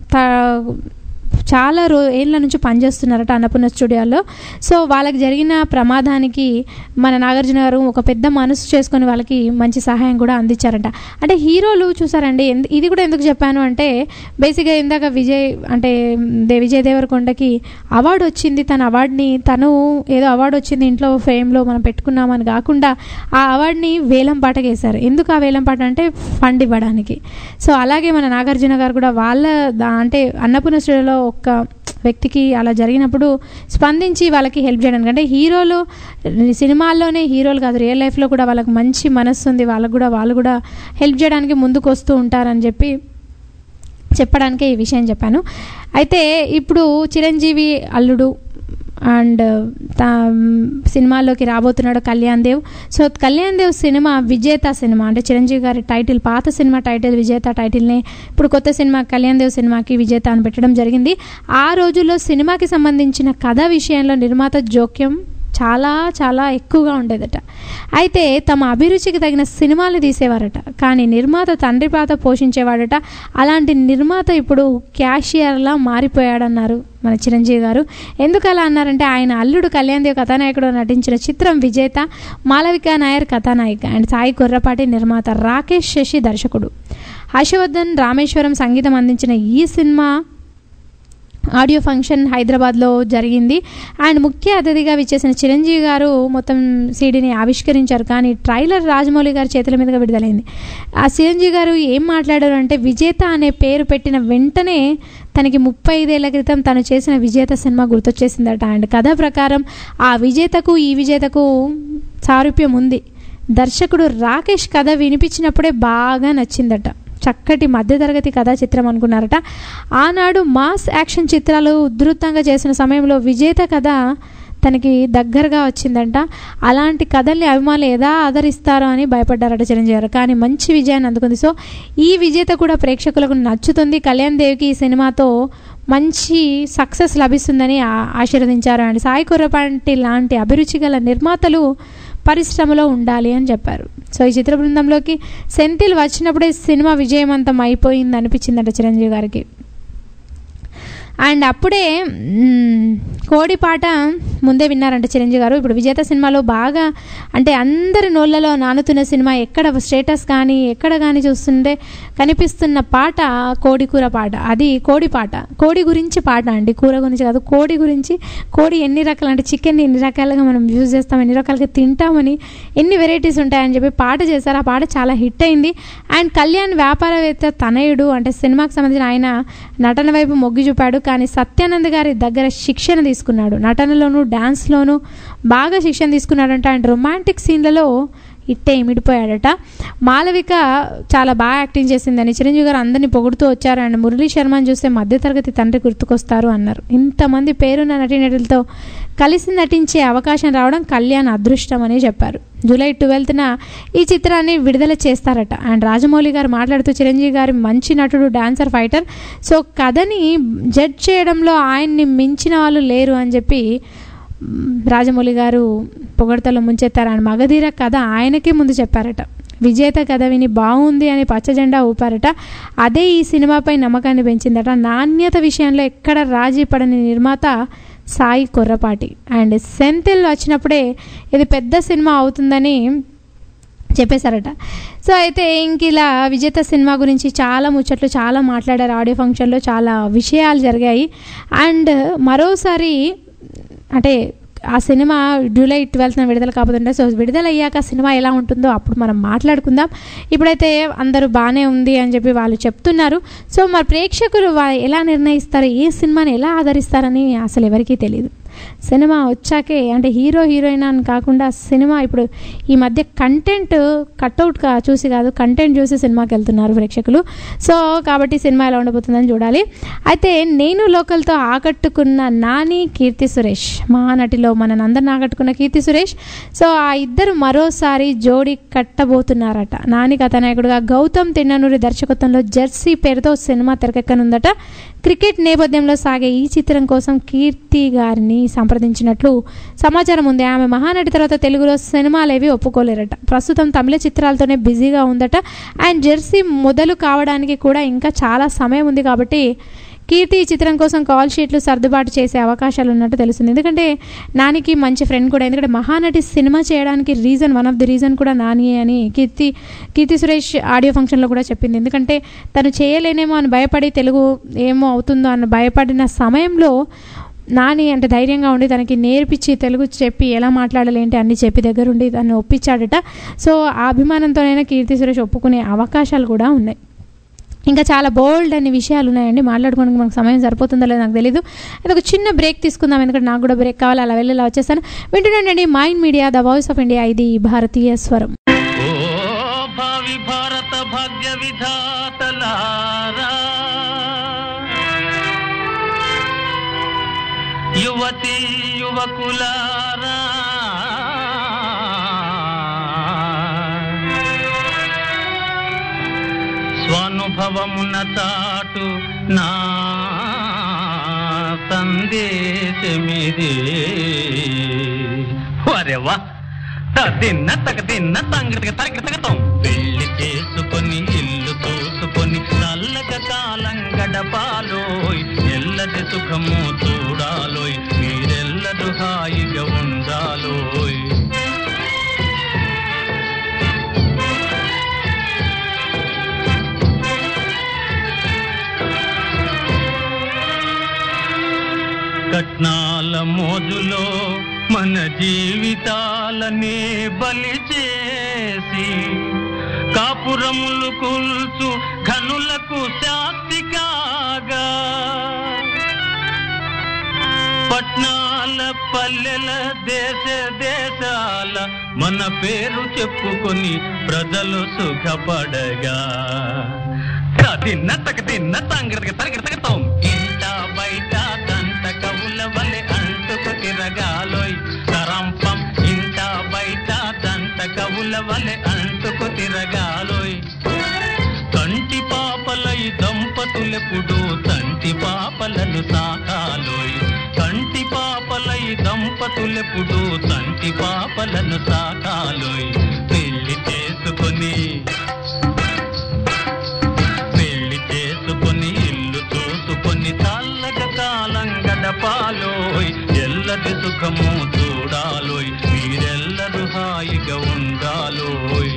Speaker 6: త- చాలా రో ఏళ్ళ నుంచి పనిచేస్తున్నారట అన్నపూర్ణ స్టూడియోలో సో వాళ్ళకి జరిగిన ప్రమాదానికి మన నాగార్జున గారు ఒక పెద్ద మనసు చేసుకొని వాళ్ళకి మంచి సహాయం కూడా అందించారట అంటే హీరోలు చూసారండి ఎందు- ఇది కూడా ఎందుకు చెప్పాను అంటే బేసిక్గా ఇందాక విజయ్ అంటే దే విజయ్ దేవరకొండకి అవార్డు వచ్చింది తన అవార్డుని తను ఏదో అవార్డు వచ్చింది ఇంట్లో ఫేమ్లో మనం పెట్టుకున్నామని కాకుండా ఆ అవార్డుని వేలం పాటకేశారు ఎందుకు ఆ వేలం పాట అంటే ఫండ్ ఇవ్వడానికి సో అలాగే మన నాగార్జున గారు కూడా వాళ్ళ దా- అంటే అన్నపూర్ణ స్టూడియోలో ఒక్క వ్యక్తికి అలా జరిగినప్పుడు స్పందించి వాళ్ళకి హెల్ప్ చేయడానికి అంటే హీరోలు సినిమాల్లోనే హీరోలు కాదు రియల్ లైఫ్లో కూడా వాళ్ళకి మంచి మనస్సు ఉంది వాళ్ళకు కూడా వాళ్ళు కూడా హెల్ప్ చేయడానికి ముందుకు వస్తూ ఉంటారని చెప్పి చెప్పడానికే ఈ విషయం చెప్పాను అయితే ఇప్పుడు చిరంజీవి అల్లుడు అండ్ తా సినిమాల్లోకి రాబోతున్నాడు కళ్యాణ్ దేవ్ సో కళ్యాణ్ దేవ్ సినిమా విజేత సినిమా అంటే చిరంజీవి గారి టైటిల్ పాత సినిమా టైటిల్ విజేత టైటిల్ని ఇప్పుడు కొత్త సినిమా కళ్యాణ్ దేవ్ సినిమాకి విజేత అని పెట్టడం జరిగింది ఆ రోజుల్లో సినిమాకి సంబంధించిన కథ విషయంలో నిర్మాత జోక్యం చాలా చాలా ఎక్కువగా ఉండేదట అయితే తమ అభిరుచికి తగిన సినిమాలు తీసేవారట కానీ నిర్మాత తండ్రి పాత్ర పోషించేవాడట అలాంటి నిర్మాత ఇప్పుడు క్యాషియర్లా మారిపోయాడన్నారు మన చిరంజీవి గారు ఎందుకు అలా అన్నారంటే ఆయన అల్లుడు కళ్యాణ్ దేవ్ కథానాయకుడు నటించిన చిత్రం విజేత మాలవిక నాయర్ కథానాయిక అండ్ సాయి కొర్రపాటి నిర్మాత రాకేష్ శశి దర్శకుడు హర్షవర్ధన్ రామేశ్వరం సంగీతం అందించిన ఈ సినిమా ఆడియో ఫంక్షన్ హైదరాబాద్లో జరిగింది అండ్ ముఖ్య అతిథిగా విచ్చేసిన చిరంజీవి గారు మొత్తం సీడీని ఆవిష్కరించారు కానీ ట్రైలర్ రాజమౌళి గారి చేతుల మీదుగా విడుదలైంది ఆ చిరంజీవి గారు ఏం మాట్లాడారు అంటే విజేత అనే పేరు పెట్టిన వెంటనే తనకి ముప్పై ఐదేళ్ల క్రితం తను చేసిన విజేత సినిమా గుర్తొచ్చేసిందట అండ్ కథ ప్రకారం ఆ విజేతకు ఈ విజేతకు సారూప్యం ఉంది దర్శకుడు రాకేష్ కథ వినిపించినప్పుడే బాగా నచ్చిందట చక్కటి మధ్యతరగతి కథా చిత్రం అనుకున్నారట ఆనాడు మాస్ యాక్షన్ చిత్రాలు ఉధృతంగా చేసిన సమయంలో విజేత కథ తనకి దగ్గరగా వచ్చిందంట అలాంటి కథల్ని అభిమానులు ఎలా ఆదరిస్తారో అని భయపడ్డారట చిరంజీవి గారు కానీ మంచి విజయాన్ని అందుకుంది సో ఈ విజేత కూడా ప్రేక్షకులకు నచ్చుతుంది కళ్యాణ్ దేవ్కి ఈ సినిమాతో మంచి సక్సెస్ లభిస్తుందని ఆ- ఆశీర్వదించారు అండ్ సాయి కుర్రపాంటి లాంటి అభిరుచి గల నిర్మాతలు పరిశ్రమలో ఉండాలి అని చెప్పారు సో ఈ చిత్ర బృందంలోకి సెంతిల్ వచ్చినప్పుడే సినిమా విజయవంతం అయిపోయింది అనిపించిందట చిరంజీవి గారికి అండ్ అప్పుడే మ్, కోడి పాట ముందే విన్నారంట చిరంజీవి గారు ఇప్పుడు విజేత సినిమాలో బాగా అంటే అందరి నోళ్ళలో నానుతున్న సినిమా ఎక్కడ స్టేటస్ కానీ ఎక్కడ కానీ చూస్తుంటే కనిపిస్తున్న పాట కోడి కూర పాట అది కోడి పాట కోడి గురించి పాట అండి కూర గురించి కాదు కోడి గురించి కోడి ఎన్ని రకాలు అంటే చికెన్ ఎన్ని రకాలుగా మనం యూజ్ చేస్తాం ఎన్ని రకాలుగా తింటామని ఎన్ని వెరైటీస్ ఉంటాయని చెప్పి పాట చేశారు ఆ పాట చాలా హిట్ అయింది అండ్ కళ్యాణ్ వ్యాపారవేత్త తనయుడు అంటే సినిమాకి సంబంధించిన ఆయన నటన వైపు మొగ్గు చూపాడు కానీ సత్యానంద్ గారి దగ్గర శిక్షణ తీసుకున్నాడు నటనలోను డ్యాన్స్లోను బాగా శిక్షణ తీసుకున్నాడంట అండ్ రొమాంటిక్ సీన్లలో ఇట్టే ఇమిడిపోయాడట మాలవిక చాలా బాగా యాక్టింగ్ చేసిందని చిరంజీవి గారు అందరినీ పొగుడుతూ వచ్చారు అండ్ మురళీ శర్మని చూస్తే మధ్యతరగతి తండ్రి గుర్తుకొస్తారు అన్నారు ఇంతమంది పేరున్న నటీనటులతో కలిసి నటించే అవకాశం రావడం కళ్యాణ్ అదృష్టం అని చెప్పారు జూలై ట్వెల్త్న ఈ చిత్రాన్ని విడుదల చేస్తారట అండ్ రాజమౌళి గారు మాట్లాడుతూ చిరంజీవి గారి మంచి నటుడు డాన్సర్ ఫైటర్ సో కథని జడ్జ్ చేయడంలో ఆయన్ని మించిన వాళ్ళు లేరు అని చెప్పి మ్, రాజమౌళి గారు పొగడతలో ముంచెత్తారు ఆయన మగధీర కథ ఆయనకే ముందు చెప్పారట విజేత కథ విని బాగుంది అని పచ్చజెండా ఊపారట అదే ఈ సినిమాపై నమ్మకాన్ని పెంచిందట నాణ్యత విషయంలో ఎక్కడ రాజీ పడని నిర్మాత సాయి కొర్రపాటి అండ్ సెంతిల్ వచ్చినప్పుడే ఇది పెద్ద సినిమా అవుతుందని చెప్పేశారట సో అయితే ఇంక ఇలా విజేత సినిమా గురించి చాలా ముచ్చట్లు చాలా మాట్లాడారు ఆడియో ఫంక్షన్లో చాలా విషయాలు జరిగాయి అండ్ మరోసారి అంటే ఆ సినిమా జూలై ట్వెల్త్న విడుదల కాబోతుంటే సో విడుదల అయ్యాక సినిమా ఎలా ఉంటుందో అప్పుడు మనం మాట్లాడుకుందాం ఇప్పుడైతే అందరూ బాగానే ఉంది అని చెప్పి వాళ్ళు చెప్తున్నారు సో మరి ప్రేక్షకులు వా- ఎలా నిర్ణయిస్తారు ఏ సినిమాని ఎలా ఆదరిస్తారని అసలు ఎవరికీ తెలియదు సినిమా వచ్చాకే అంటే హీరో హీరోయిన్ అని కాకుండా సినిమా ఇప్పుడు ఈ మధ్య కంటెంట్ కట్అవుట్ కా చూసి కాదు కంటెంట్ చూసి సినిమాకి వెళ్తున్నారు ప్రేక్షకులు సో కాబట్టి సినిమా ఎలా ఉండబోతుందని చూడాలి అయితే నేను లోకల్తో ఆకట్టుకున్న నాని కీర్తి సురేష్ మహానటిలో మన అందరిని ఆకట్టుకున్న కీర్తి సురేష్ సో ఆ ఇద్దరు మరోసారి జోడి కట్టబోతున్నారట నాని కథానాయకుడుగా గౌతమ్ తిన్ననూరి దర్శకత్వంలో జెర్సీ పేరుతో సినిమా తెరకెక్కనుందట క్రికెట్ నేపథ్యంలో సాగే ఈ చిత్రం కోసం కీర్తి గారిని సంప్రదించినట్లు సమాచారం ఉంది ఆమె మహానటి తర్వాత తెలుగులో సినిమాలేవి ఒప్పుకోలేరట ప్రస్తుతం తమిళ చిత్రాలతోనే బిజీగా ఉందట అండ్ జెర్సీ మొదలు కావడానికి కూడా ఇంకా చాలా సమయం ఉంది కాబట్టి కీర్తి ఈ చిత్రం కోసం కాల్ షీట్లు సర్దుబాటు చేసే అవకాశాలు ఉన్నట్టు తెలుస్తుంది ఎందుకంటే నానికి మంచి ఫ్రెండ్ కూడా ఎందుకంటే మహానటి సినిమా చేయడానికి reason one of the reason కూడా నాని అని కీర్తి కీర్తి సురేష్ ఆడియో ఫంక్షన్లో కూడా చెప్పింది ఎందుకంటే తను చేయలేనేమో అని భయపడి తెలుగు ఏమో అవుతుందో అని భయపడిన సమయంలో నాని అంటే ధైర్యంగా ఉండి తనకి నేర్పించి తెలుగు చెప్పి ఎలా మాట్లాడాలి ఏంటి అన్ని చెప్పి దగ్గరుండి తను ఒప్పించాడట సో ఆ అభిమానంతోనైనా కీర్తి సురేష్ ఒప్పుకునే అవకాశాలు కూడా ఉన్నాయి ఇంకా చాలా బోల్డ్ అనే విషయాలు ఉన్నాయండి మాట్లాడుకోవడానికి మనకు సమయం సరిపోతుందో లేదో నాకు తెలీదు అది ఒక చిన్న బ్రేక్ తీసుకుందాం ఎందుకంటే నాకు కూడా బ్రేక్ కావాలి అలా వెళ్ళి ఇలా వచ్చేస్తాను వింటున్నానండి mind media the voice of India ఇది భారతీయ స్వరం
Speaker 7: ఓ భావి భారత భాగ్య విధాతలారా యువతి యువకులారా స్వానుభవమున తాటు నా సందేశమిది వరేవా తిన్న తగ తిన్న తంగడికి తరగతి తగతాం పెళ్లి చేసుకొని ఇల్లు చూసుకొని చల్లగా కాలం గడపాలోయ్ ఎల్లది సుఖము చూడాలోయ్ మీరెల్లరూ హాయిగా ఉండాలోయ్ కట్నాల మోజులో మన జీవితాలనే బలి చేసి కాపురములు కూల్చు ఘనులకు శాస్తి కాగా పట్నాల పల్లెల దేశ దేశాల మన పేరు చెప్పుకొని ప్రజలు సుఖపడగా తిన్న తగ తిన్న తంగడికి తరగతి తగతాం ఇంట బయట దంట కవుల వలె అంటుకు తిరగాలోయ్ తరంపం ఇంట బయట దంట కవుల వలె అంటుకు తిరగాలోయ్ కంటి పాపలై దంపతులెప్పుడు తంటి పాపలను సాకాలోయ్ కంటి పాపలై దంపతులెప్పుడు తంటి పాపలను సాకాలోయ్ పెళ్లి చేసుకొని పెళ్లి చేసుకొని ఇల్లు చూసుకొని చల్లగా కాలం గడపాలోయ్ ఎల్లటి సుఖము చూడాలోయ్ మీరెల్లరూ హాయిగా ఉండాలోయ్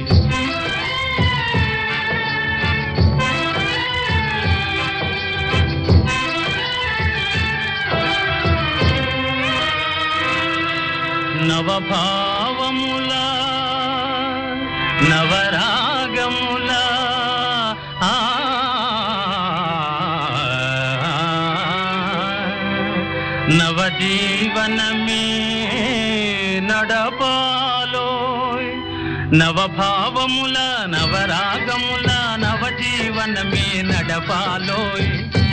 Speaker 7: నవభావముల నవరాగముల ఆ నవజీవనమే నడపాలోయ్ నవభావముల నవరాగముల నవజీవనమే నడపాలోయ్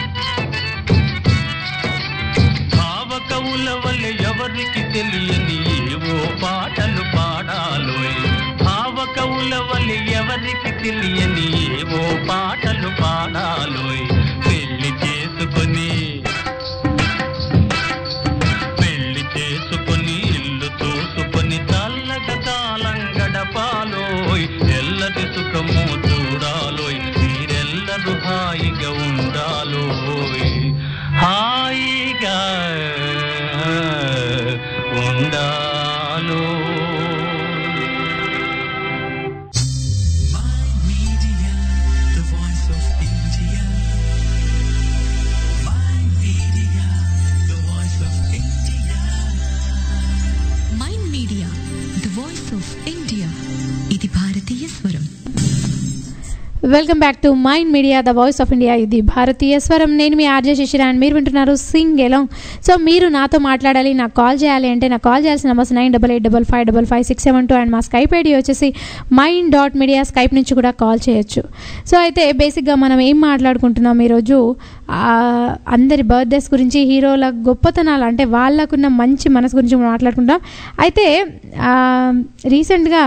Speaker 7: భావకవుల వల్ల ఎవరికి తెలియని ఏవో పాటలు పాడాలోయ్ భావకవుల వల్ల ఎవరికి తెలియని ఏవో పాటలు పాడాలోయ్ పెళ్లి చేసుకొని పెళ్లి చేసుకొని ఇల్లు చూసుకొని చల్లగా కాలం గడపాలోయ్ ఎల్లటి సుఖము చూడాలోయ్ మీరెల్లరూ హాయిగా ఉండాలి
Speaker 6: welcome back to mind media the voice of India ఇది భారతీయ స్వరం నేను మీ ఆర్జే శిశిర అండ్ మీరు వింటున్నారు సింగ్ ఎలాంగ్ సో మీరు నాతో మాట్లాడాలి నాకు కాల్ చేయాలి అంటే నాకు కాల్ చేయాల్సిన numbers nine double eight double five double five six seven two and మా స్కైప్ ఐడి వచ్చేసి మైండ్ డాట్ మీడియా స్కైప్ నుంచి కూడా కాల్ చేయొచ్చు సో అయితే బేసిక్గా మనం ఏం మాట్లాడుకుంటున్నాం ఈరోజు ఆ, అందరి బర్త్డేస్ గురించి హీరోల గొప్పతనాలు అంటే వాళ్ళకున్న మంచి మనసు గురించి మనం మాట్లాడుకుంటాం అయితే రీసెంట్గా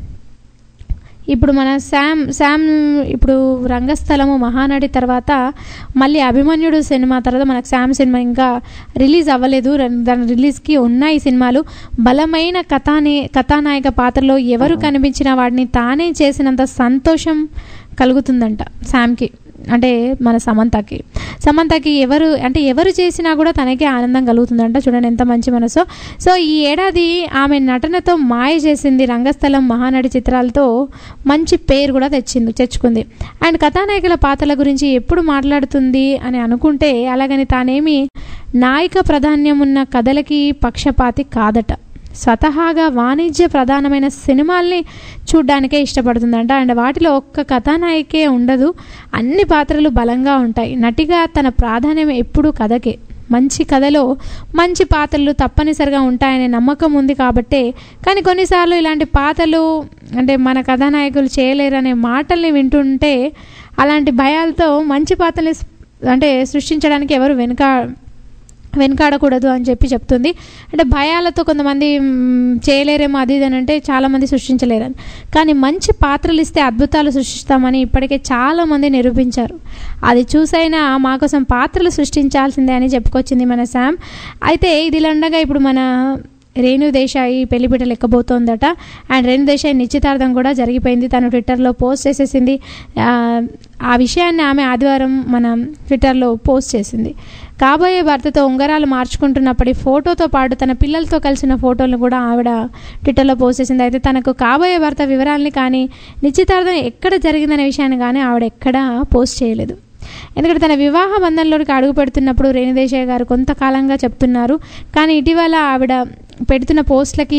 Speaker 6: ఇప్పుడు మన శామ్ శామ్ ఇప్పుడు రంగస్థలము మహానటి తర్వాత మళ్ళీ అభిమన్యుడు సినిమా తర్వాత మనకు శామ్ సినిమా ఇంకా రిలీజ్ అవ్వలేదు రన్- దాని రిలీజ్కి ఉన్నాయి సినిమాలు బలమైన కథాని కథానాయక పాత్రలో ఎవరు కనిపించినా వాడిని తానే చేసినంత సంతోషం కలుగుతుందంట శామ్కి అంటే మన సమంతకి సమంతకి ఎవరు అంటే ఎవరు చేసినా కూడా తనకే ఆనందం కలుగుతుందంట చూడండి ఎంత మంచి మనసు సో ఈ ఏడాది ఆమె నటనతో మాయ చేసింది రంగస్థలం మహానటి చిత్రాలతో మంచి పేరు కూడా తెచ్చింది తెచ్చుకుంది అండ్ కథానాయకుల పాత్రల గురించి ఎప్పుడు మాట్లాడుతుంది అని అనుకుంటే అలాగని తానేమి నాయక ప్రాధాన్యం ఉన్న కథలకి పక్షపాతి కాదట స్వతహాగా వాణిజ్య ప్రధానమైన సినిమాల్ని చూడ్డానికే ఇష్టపడుతుందంట అండ్ వాటిలో ఒక్క కథానాయకే ఉండదు అన్ని పాత్రలు బలంగా ఉంటాయి నటిగా తన ప్రాధాన్యం ఎప్పుడూ కథకే మంచి కథలో మంచి పాత్రలు తప్పనిసరిగా ఉంటాయనే నమ్మకం ఉంది కాబట్టే కానీ కొన్నిసార్లు ఇలాంటి పాత్రలు అంటే మన కథానాయకులు చేయలేరనే మాటల్ని వింటుంటే అలాంటి భయాలతో మంచి పాత్రల్ని స్- అంటే సృష్టించడానికి ఎవరు వెనుక వెనకాడకూడదు అని చెప్పి చెప్తుంది అంటే భయాలతో కొంతమంది మ్, చేయలేరేమో అది ఇది అని అంటే చాలామంది సృష్టించలేరని కానీ మంచి పాత్రలు ఇస్తే అద్భుతాలు సృష్టిస్తామని ఇప్పటికే చాలామంది నిరూపించారు అది చూసైనా మా కోసం పాత్రలు సృష్టించాల్సిందే అని చెప్పుకొచ్చింది మన శామ్ అయితే ఇది ఉండగా ఇప్పుడు మన రేణు దేశాయి పెళ్లిపీట లెక్కబోతోందట అండ్ రేణు దేశాయి నిశ్చితార్థం కూడా జరిగిపోయింది తను ట్విట్టర్లో పోస్ట్ చేసేసింది ఆ, ఆ విషయాన్ని ఆమె ఆదివారం మన ట్విట్టర్లో పోస్ట్ చేసింది కాబోయే భర్తతో ఉంగరాలు మార్చుకుంటున్నప్పటి ఫోటోతో పాటు తన పిల్లలతో కలిసిన ఫోటోలను కూడా ఆవిడ ట్విట్టర్లో పోస్ట్ చేసింది అయితే తనకు కాబోయే భర్త వివరాలని కానీ నిశ్చితార్థం ఎక్కడ జరిగిందనే విషయాన్ని కానీ ఆవిడ ఎక్కడా పోస్ట్ చేయలేదు ఎందుకంటే తన వివాహ బంధంలోకి అడుగు పెడుతున్నప్పుడు రేణుదేశాయ్ గారు కొంతకాలంగా చెప్తున్నారు కానీ ఇటీవల ఆవిడ పెడుతున్న పోస్టులకి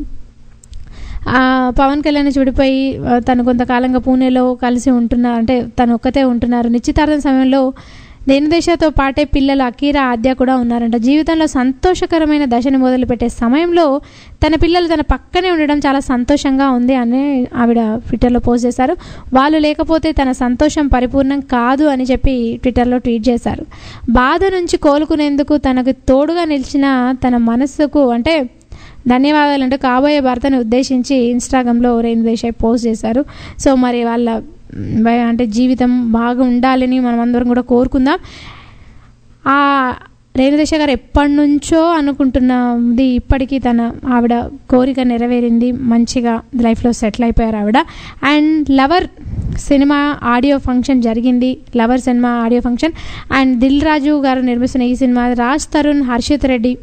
Speaker 6: ఆ, పవన్ కళ్యాణ్ విడిపోయి ఆ, తను కొంతకాలంగా పూణేలో కలిసి ఉంటున్నారు అంటే తను ఒక్కతే ఉంటున్నారు నిశ్చితార్థం సమయంలో దేశతో పాటే పిల్లలు అకీరా ఆద్య కూడా ఉన్నారంట జీవితంలో సంతోషకరమైన దశని మొదలుపెట్టే సమయంలో తన పిల్లలు తన పక్కనే ఉండడం చాలా సంతోషంగా ఉంది అని ఆవిడ ట్విట్టర్లో పోస్ట్ చేశారు వాళ్ళు లేకపోతే తన సంతోషం పరిపూర్ణం కాదు అని చెప్పి ట్విట్టర్లో ట్వీట్ చేశారు బాధ నుంచి కోలుకునేందుకు తనకు తోడుగా నిలిచిన తన మనస్సుకు అంటే ధన్యవాదాలు అంటే కాబోయే భర్తని ఉద్దేశించి ఇన్స్టాగ్రామ్లో రేణు దేశాయ్ పోస్ట్ చేశారు సో మరి వాళ్ళ మ్, అంటే జీవితం బాగా ఉండాలని మనం అందరం కూడా కోరుకుందాం ఆ రేణుదేశ గారు ఎప్పటి నుంచో అనుకుంటున్నది ఇప్పటికీ తన ఆవిడ కోరిక నెరవేరింది మంచిగా లైఫ్లో సెటిల్ అయిపోయారు ఆవిడ అండ్ లవర్ సినిమా ఆడియో ఫంక్షన్ జరిగింది లవర్ సినిమా audio function and Dil Raju గారు నిర్మిస్తున్న ఈ సినిమా Raj Tarun Harshith Reddy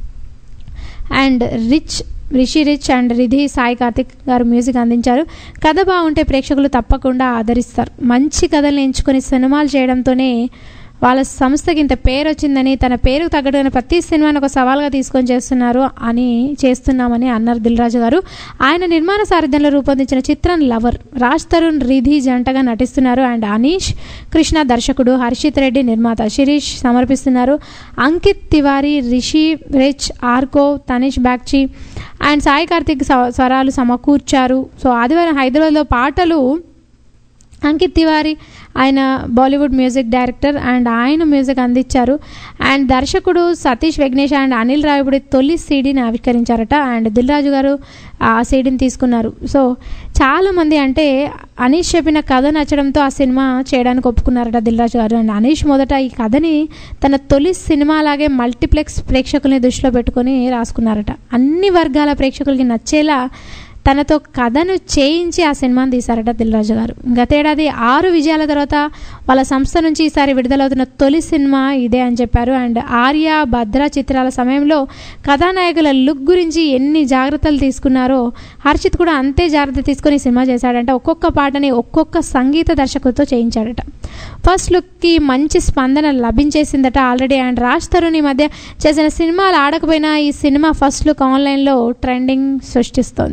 Speaker 6: and Rich Rishi Rich and Riddhi Sai Karthik గారు మ్యూజిక్ అందించారు కథ బాగుంటే ప్రేక్షకులు తప్పకుండా ఆదరిస్తారు మంచి కథలు ఎంచుకొని సినిమాలు చేయడంతోనే వాళ్ళ సంస్థకి ఇంత పేరు వచ్చిందని తన పేరుకు తగ్గట్టుగా ప్రతి సినిమాని ఒక సవాల్గా తీసుకొని చేస్తున్నారు అని చేస్తున్నామని అన్నారు దిల్ రాజు గారు ఆయన నిర్మాణ సారథ్యంలో రూపొందించిన చిత్రం లవర్ రాజ్ తరుణ్ రిధి జంటగా నటిస్తున్నారు అండ్ అనీష్ కృష్ణ దర్శకుడు హర్షిత్ రెడ్డి నిర్మాత శిరీష్ సమర్పిస్తున్నారు అంకిత్ తివారీ రిషి రిచ్ ఆర్కో తనిష్ బాగ్చి అండ్ సాయి కార్తిక్ స్వ- స్వరాలు సమకూర్చారు సో ఆదివారం హైదరాబాద్లో పాటలు అంకిత్ తివారీ ఆయన బాలీవుడ్ మ్యూజిక్ డైరెక్టర్ అండ్ ఆయన మ్యూజిక్ అందించారు అండ్ దర్శకుడు సతీష్ విఘ్నేష్ అండ్ అనిల్ రావిపూడి తొలి సీడీని ఆవిష్కరించారట అండ్ దిల్ రాజు గారు ఆ సీడీని తీసుకున్నారు సో చాలామంది అంటే అనీష్ చెప్పిన కథ నచ్చడంతో ఆ సినిమా చేయడానికి ఒప్పుకున్నారట దిల్ రాజు గారు అండ్ అనీష్ మొదట ఈ కథని తన తొలి సినిమా లాగే మల్టీప్లెక్స్ ప్రేక్షకుల్ని దృష్టిలో పెట్టుకొని రాసుకున్నారట అన్ని వర్గాల ప్రేక్షకులకి నచ్చేలా తనతో కథను చేయించి ఆ సినిమాని తీశారట దిల్రాజు గారు గతేడాది ఆరు విజయాల తర్వాత వాళ్ళ సంస్థ నుంచి ఈసారి విడుదలవుతున్న తొలి సినిమా ఇదే అని చెప్పారు అండ్ ఆర్య భద్ర చిత్రాల సమయంలో కథానాయకుల లుక్ గురించి ఎన్ని జాగ్రత్తలు తీసుకున్నారో హర్షిత్ కూడా అంతే జాగ్రత్త తీసుకొని ఈ సినిమా చేశాడంట ఒక్కొక్క పాటని ఒక్కొక్క సంగీత దర్శకుడితో చేయించాడట ఫస్ట్ లుక్కి మంచి స్పందన లభించేసిందట ఆల్రెడీ అండ్ రాజ్ తరుణ్ ఈ మధ్య చేసిన సినిమాలు ఆడకపోయినా ఈ సినిమా ఫస్ట్ లుక్ ఆన్లైన్లో ట్రెండింగ్ సృష్టిస్తోంది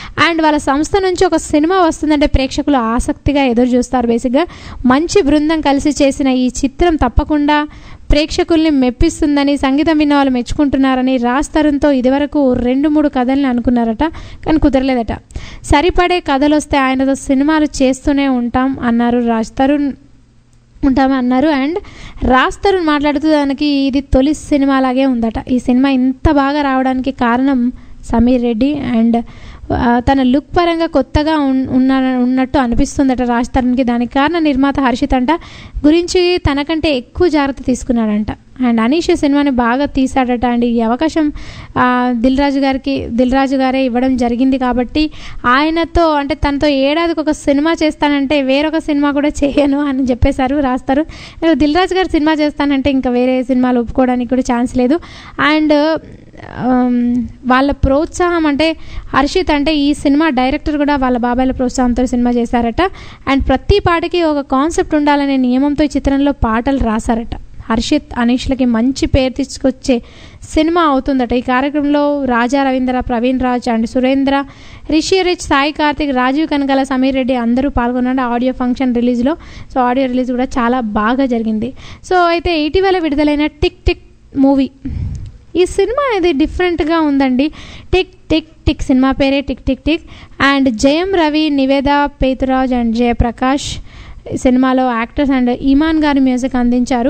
Speaker 6: అండ్ వాళ్ళ సంస్థ నుంచి ఒక సినిమా వస్తుందంటే ప్రేక్షకులు ఆసక్తిగా ఎదురు చూస్తారు బేసిక్గా మంచి బృందం కలిసి చేసిన ఈ చిత్రం తప్పకుండా ప్రేక్షకుల్ని మెప్పిస్తుందని సంగీతం విన్న వాళ్ళు మెచ్చుకుంటున్నారని రాజ్ తరుణ్తో ఇదివరకు రెండు మూడు కథల్ని అనుకున్నారట కానీ కుదరలేదట సరిపడే కథలు వస్తే ఆయనతో సినిమాలు చేస్తూనే ఉంటాం అన్నారు రాజ్ తరుణ్ ఉంటామని అన్నారు అండ్ రాజ్ తరుణ్ మాట్లాడుతూ దానికి ఇది తొలి సినిమా లాగే ఉందట ఈ సినిమా ఇంత బాగా రావడానికి కారణం సమీర్ రెడ్డి అండ్ ఆ, తన లుక్ పరంగా కొత్తగా ఉన్- ఉన్న ఉన్నట్టు అనిపిస్తుందట రాజ్ తరుణ్కి దానికి కారణం నిర్మాత హర్షిత్ అంట గురించి తనకంటే ఎక్కువ జాగ్రత్త తీసుకున్నాడంట అండ్ అనీష్ ఈ సినిమాని బాగా తీశాడట అండ్ ఈ అవకాశం ఆ, దిల్ రాజు గారికి దిల్ రాజు గారే ఇవ్వడం జరిగింది కాబట్టి ఆయనతో అంటే తనతో ఏడాదికి ఒక సినిమా చేస్తానంటే వేరొక సినిమా కూడా చేయను అని చెప్పేశారు రాస్తారు దిల్ రాజు గారు సినిమా చేస్తానంటే ఇంకా వేరే సినిమాలు ఒప్పుకోవడానికి కూడా ఛాన్స్ లేదు అండ్ ఆమ్, వాళ్ళ ప్రోత్సాహం అంటే హర్షిత్ అంటే ఈ సినిమా డైరెక్టర్ కూడా వాళ్ళ బాబాయ్ల ప్రోత్సాహంతో సినిమా చేశారట అండ్ ప్రతి పాటకి ఒక కాన్సెప్ట్ ఉండాలనే నియమంతో ఈ చిత్రంలో పాటలు రాశారట హర్షిత్ అనీష్లకి మంచి పేరు తీసుకొచ్చే సినిమా అవుతుందట ఈ కార్యక్రమంలో రాజా రవీంద్ర ప్రవీణ్ రాజ్ అండ్ సురేంద్ర రిషి రిచ్ సాయి కార్తిక్ రాజీవ్ కనగల సమీర్ రెడ్డి అందరూ పాల్గొన్నారు ఆడియో ఫంక్షన్ రిలీజ్లో సో ఆడియో రిలీజ్ కూడా చాలా బాగా జరిగింది సో అయితే ఇటీవల విడుదలైన టిక్ టిక్ మూవీ ఈ సినిమా అనేది డిఫరెంట్గా ఉందండి టిక్ టిక్ టిక్ సినిమా పేరే tick tick tick and Jayam Ravi Niveda Pethuraj and Jayaprakash ఈ సినిమాలో యాక్టర్స్ అండ్ ఇమాన్ గారి మ్యూజిక్ అందించారు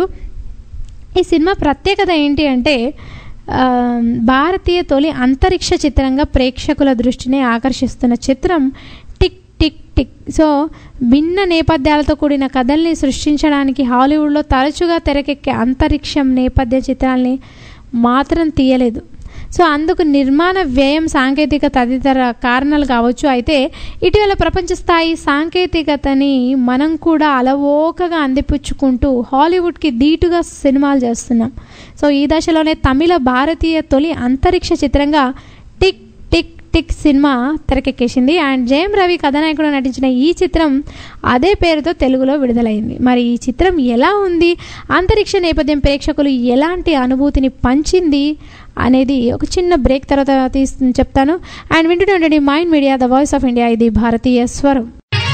Speaker 6: ఈ సినిమా ప్రత్యేకత ఏంటి అంటే ఆ, భారతీయ తొలి అంతరిక్ష చిత్రంగా ప్రేక్షకుల దృష్టిని ఆకర్షిస్తున్న చిత్రం టిక్ టిక్ టిక్ సో భిన్న నేపథ్యాలతో కూడిన కథల్ని సృష్టించడానికి హాలీవుడ్లో తరచుగా తెరకెక్కే అంతరిక్షం నేపథ్య చిత్రాల్ని మాత్రం తీయలేదు సో అందుకు నిర్మాణ వ్యయం సాంకేతిక తదితర కారణాలు కావచ్చు అయితే ఇటీవల ప్రపంచ స్థాయి సాంకేతికతని మనం కూడా అలవోకగా అందిపుచ్చుకుంటూ హాలీవుడ్కి ధీటుగా సినిమాలు చేస్తున్నాం సో ఈ దశలోనే తమిళ భారతీయ తొలి అంతరిక్ష చిత్రంగా టిక్ టిక్ టిక్ సినిమా తెరకెక్కేసింది అండ్ జయం రవి కథానాయకుడు నటించిన ఈ చిత్రం అదే పేరుతో తెలుగులో విడుదలైంది మరి ఈ చిత్రం ఎలా ఉంది అంతరిక్ష నేపథ్యం ప్రేక్షకులు ఎలాంటి అనుభూతిని పంచింది అనేది ఒక చిన్న బ్రేక్ తర్వాత తీసి చెప్తాను అండ్ వింటూనే ఉండండి mind media the voice of India ఇది భారతీయ స్వరం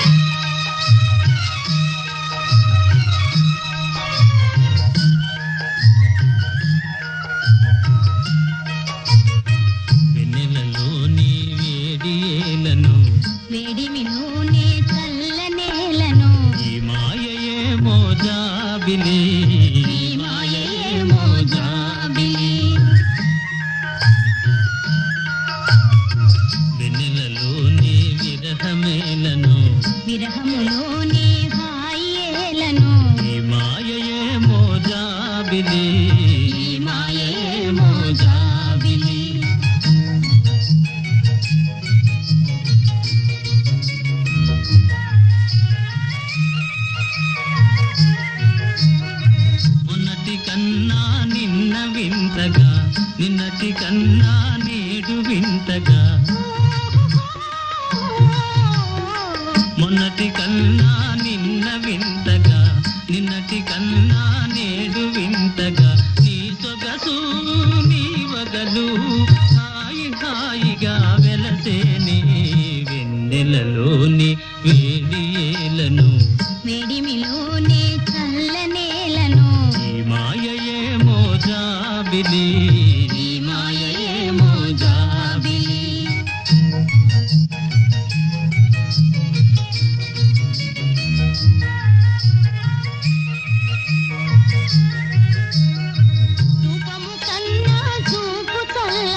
Speaker 7: వెన్నెలలోని వేడి ఏలను
Speaker 8: వేడిమిలోనే చల్లనేలను
Speaker 7: ఈ మాయయే మోజాబిలి
Speaker 8: ఈ మాయయే మోజాబిలి
Speaker 7: వెన్నెలలోని విరహమేలను
Speaker 8: విరహములోనే హాయేలను
Speaker 7: ఈ మాయయే మోజాబిలి
Speaker 8: ఈ మాయయే మోజాబిలి
Speaker 7: మొన్నటి కన్నా నిన్న వింతగా నిన్నటి కన్నా నేడు వింతగా మొన్నటి కన్నా నిన్న వింతగా నిన్నటి కన్నా నేడు వింతగా నీ సొగసు నీ వగలు హాయి హాయిగా వెలసేనే వెన్నెలలోని వేడి ఏలను
Speaker 8: వేడిమిలోనే చల్లనేలను
Speaker 7: ఈ మాయయే మోజాబిలి
Speaker 8: ఈ మాయయే మోజాబిలి రూపము కన్నా చూపు చల్ల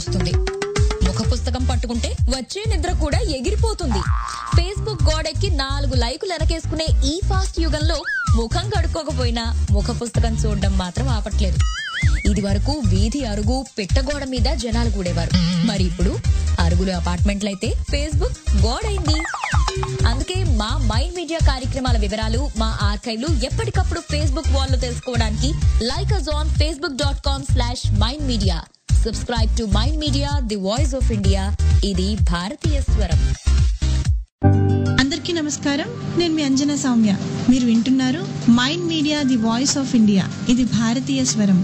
Speaker 9: వస్తుంది ముఖ పుస్తకం పట్టుకుంటే వచ్చే నిద్ర కూడా ఎగిరిపోతుంది ఫేస్బుక్ గోడెక్కి నాలుగు లైకులు వెనకేసుకునే ఈ ఫాస్ట్ యుగంలో ముఖం కడుక్కోకపోయినా ముఖ పుస్తకం చూడడం మాత్రం ఆపట్లేదు ఇది వరకు వీధి అరుగు పిట్టగోడ మీద జనాలు కూడేవారు మరి ఇప్పుడు అరుగులు అపార్ట్మెంట్లయితే ఫేస్బుక్ గోడైంది అందుకే మా మైండ్ మీడియా కార్యక్రమాల వివరాలు మా ఆర్కైవ్లు ఎప్పటికప్పుడు ఫేస్బుక్ వాల్లో తెలుసుకోవడానికి like us on Facebook dot com slash mind media subscribe to mind media the voice of India ఇది భారతీయ స్వరం
Speaker 10: అందరికీ నమస్కారం నేను మీ అంజన సౌమ్య మీరు వింటున్నారు mind media the voice of India ఇది భారతీయ స్వరం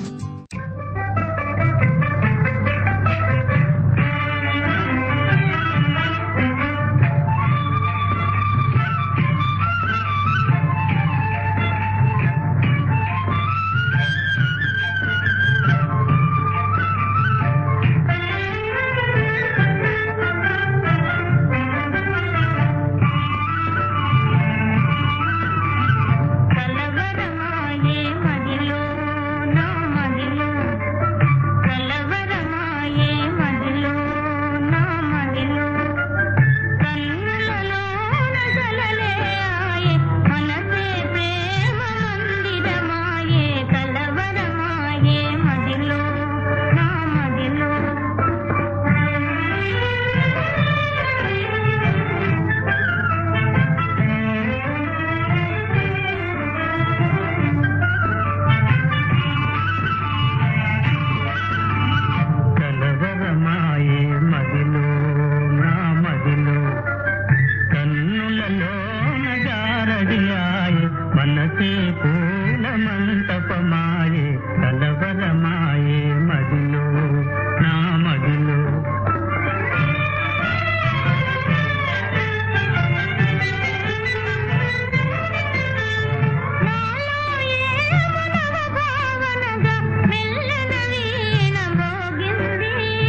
Speaker 8: కలవరమాయే మదిలో నా మదిలో కలవరమాయే మదిలో నా మదిలో కన్నులలో నగలలే ఆయే మనసే ప్రేమ మందిరమాయే కలవరమాయే మదిలో నా మదిలో
Speaker 7: కలవరమాయే మదిలో నా మదిలో కన్నులలో నగారడియాయే మనసే పూల మంటపమాయే కలవరమాయే మదిలో నా మదిలో
Speaker 8: భావనగా మెల్లన వీణ మోగింది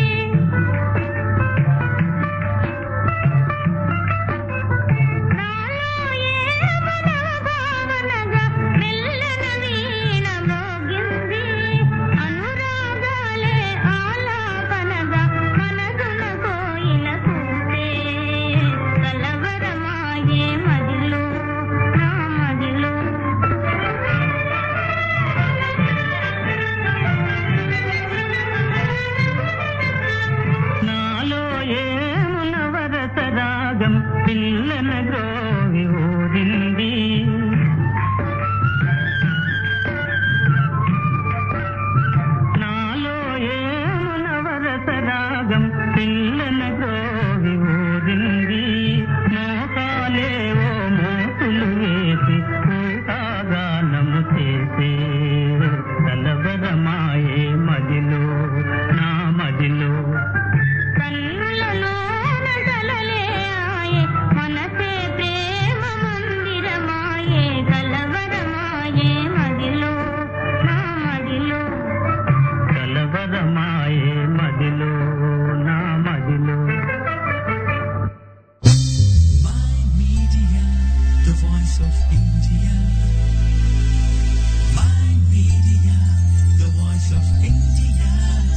Speaker 8: భావనగా మెల్లన వీణ మోగింది అనురాగాలే ఆలాపనగా మనసున కోయిల కూతే కలవరమాయే మదిలో నా మదిలో
Speaker 7: నాలో ఏమునవరస రాగం పిల్లన గ్రోవి ఊరింది నాలో ఏమునవరస రాగం పిల్లన గ్రోవి ఊరింది మోకాలేవో మోతులు వేసి ఊహాగానము చేసే కలవరమాయే మదిలో నా మదిలో
Speaker 8: కన్నులలో నగలలే ఆయే మనసే ప్రేమ మందిరమాయే కలవరమాయే మదిలో నా మదిలో
Speaker 7: కలవరమాయే మదిలో నా మదిలో
Speaker 2: The voice of India. My media, the voice of India.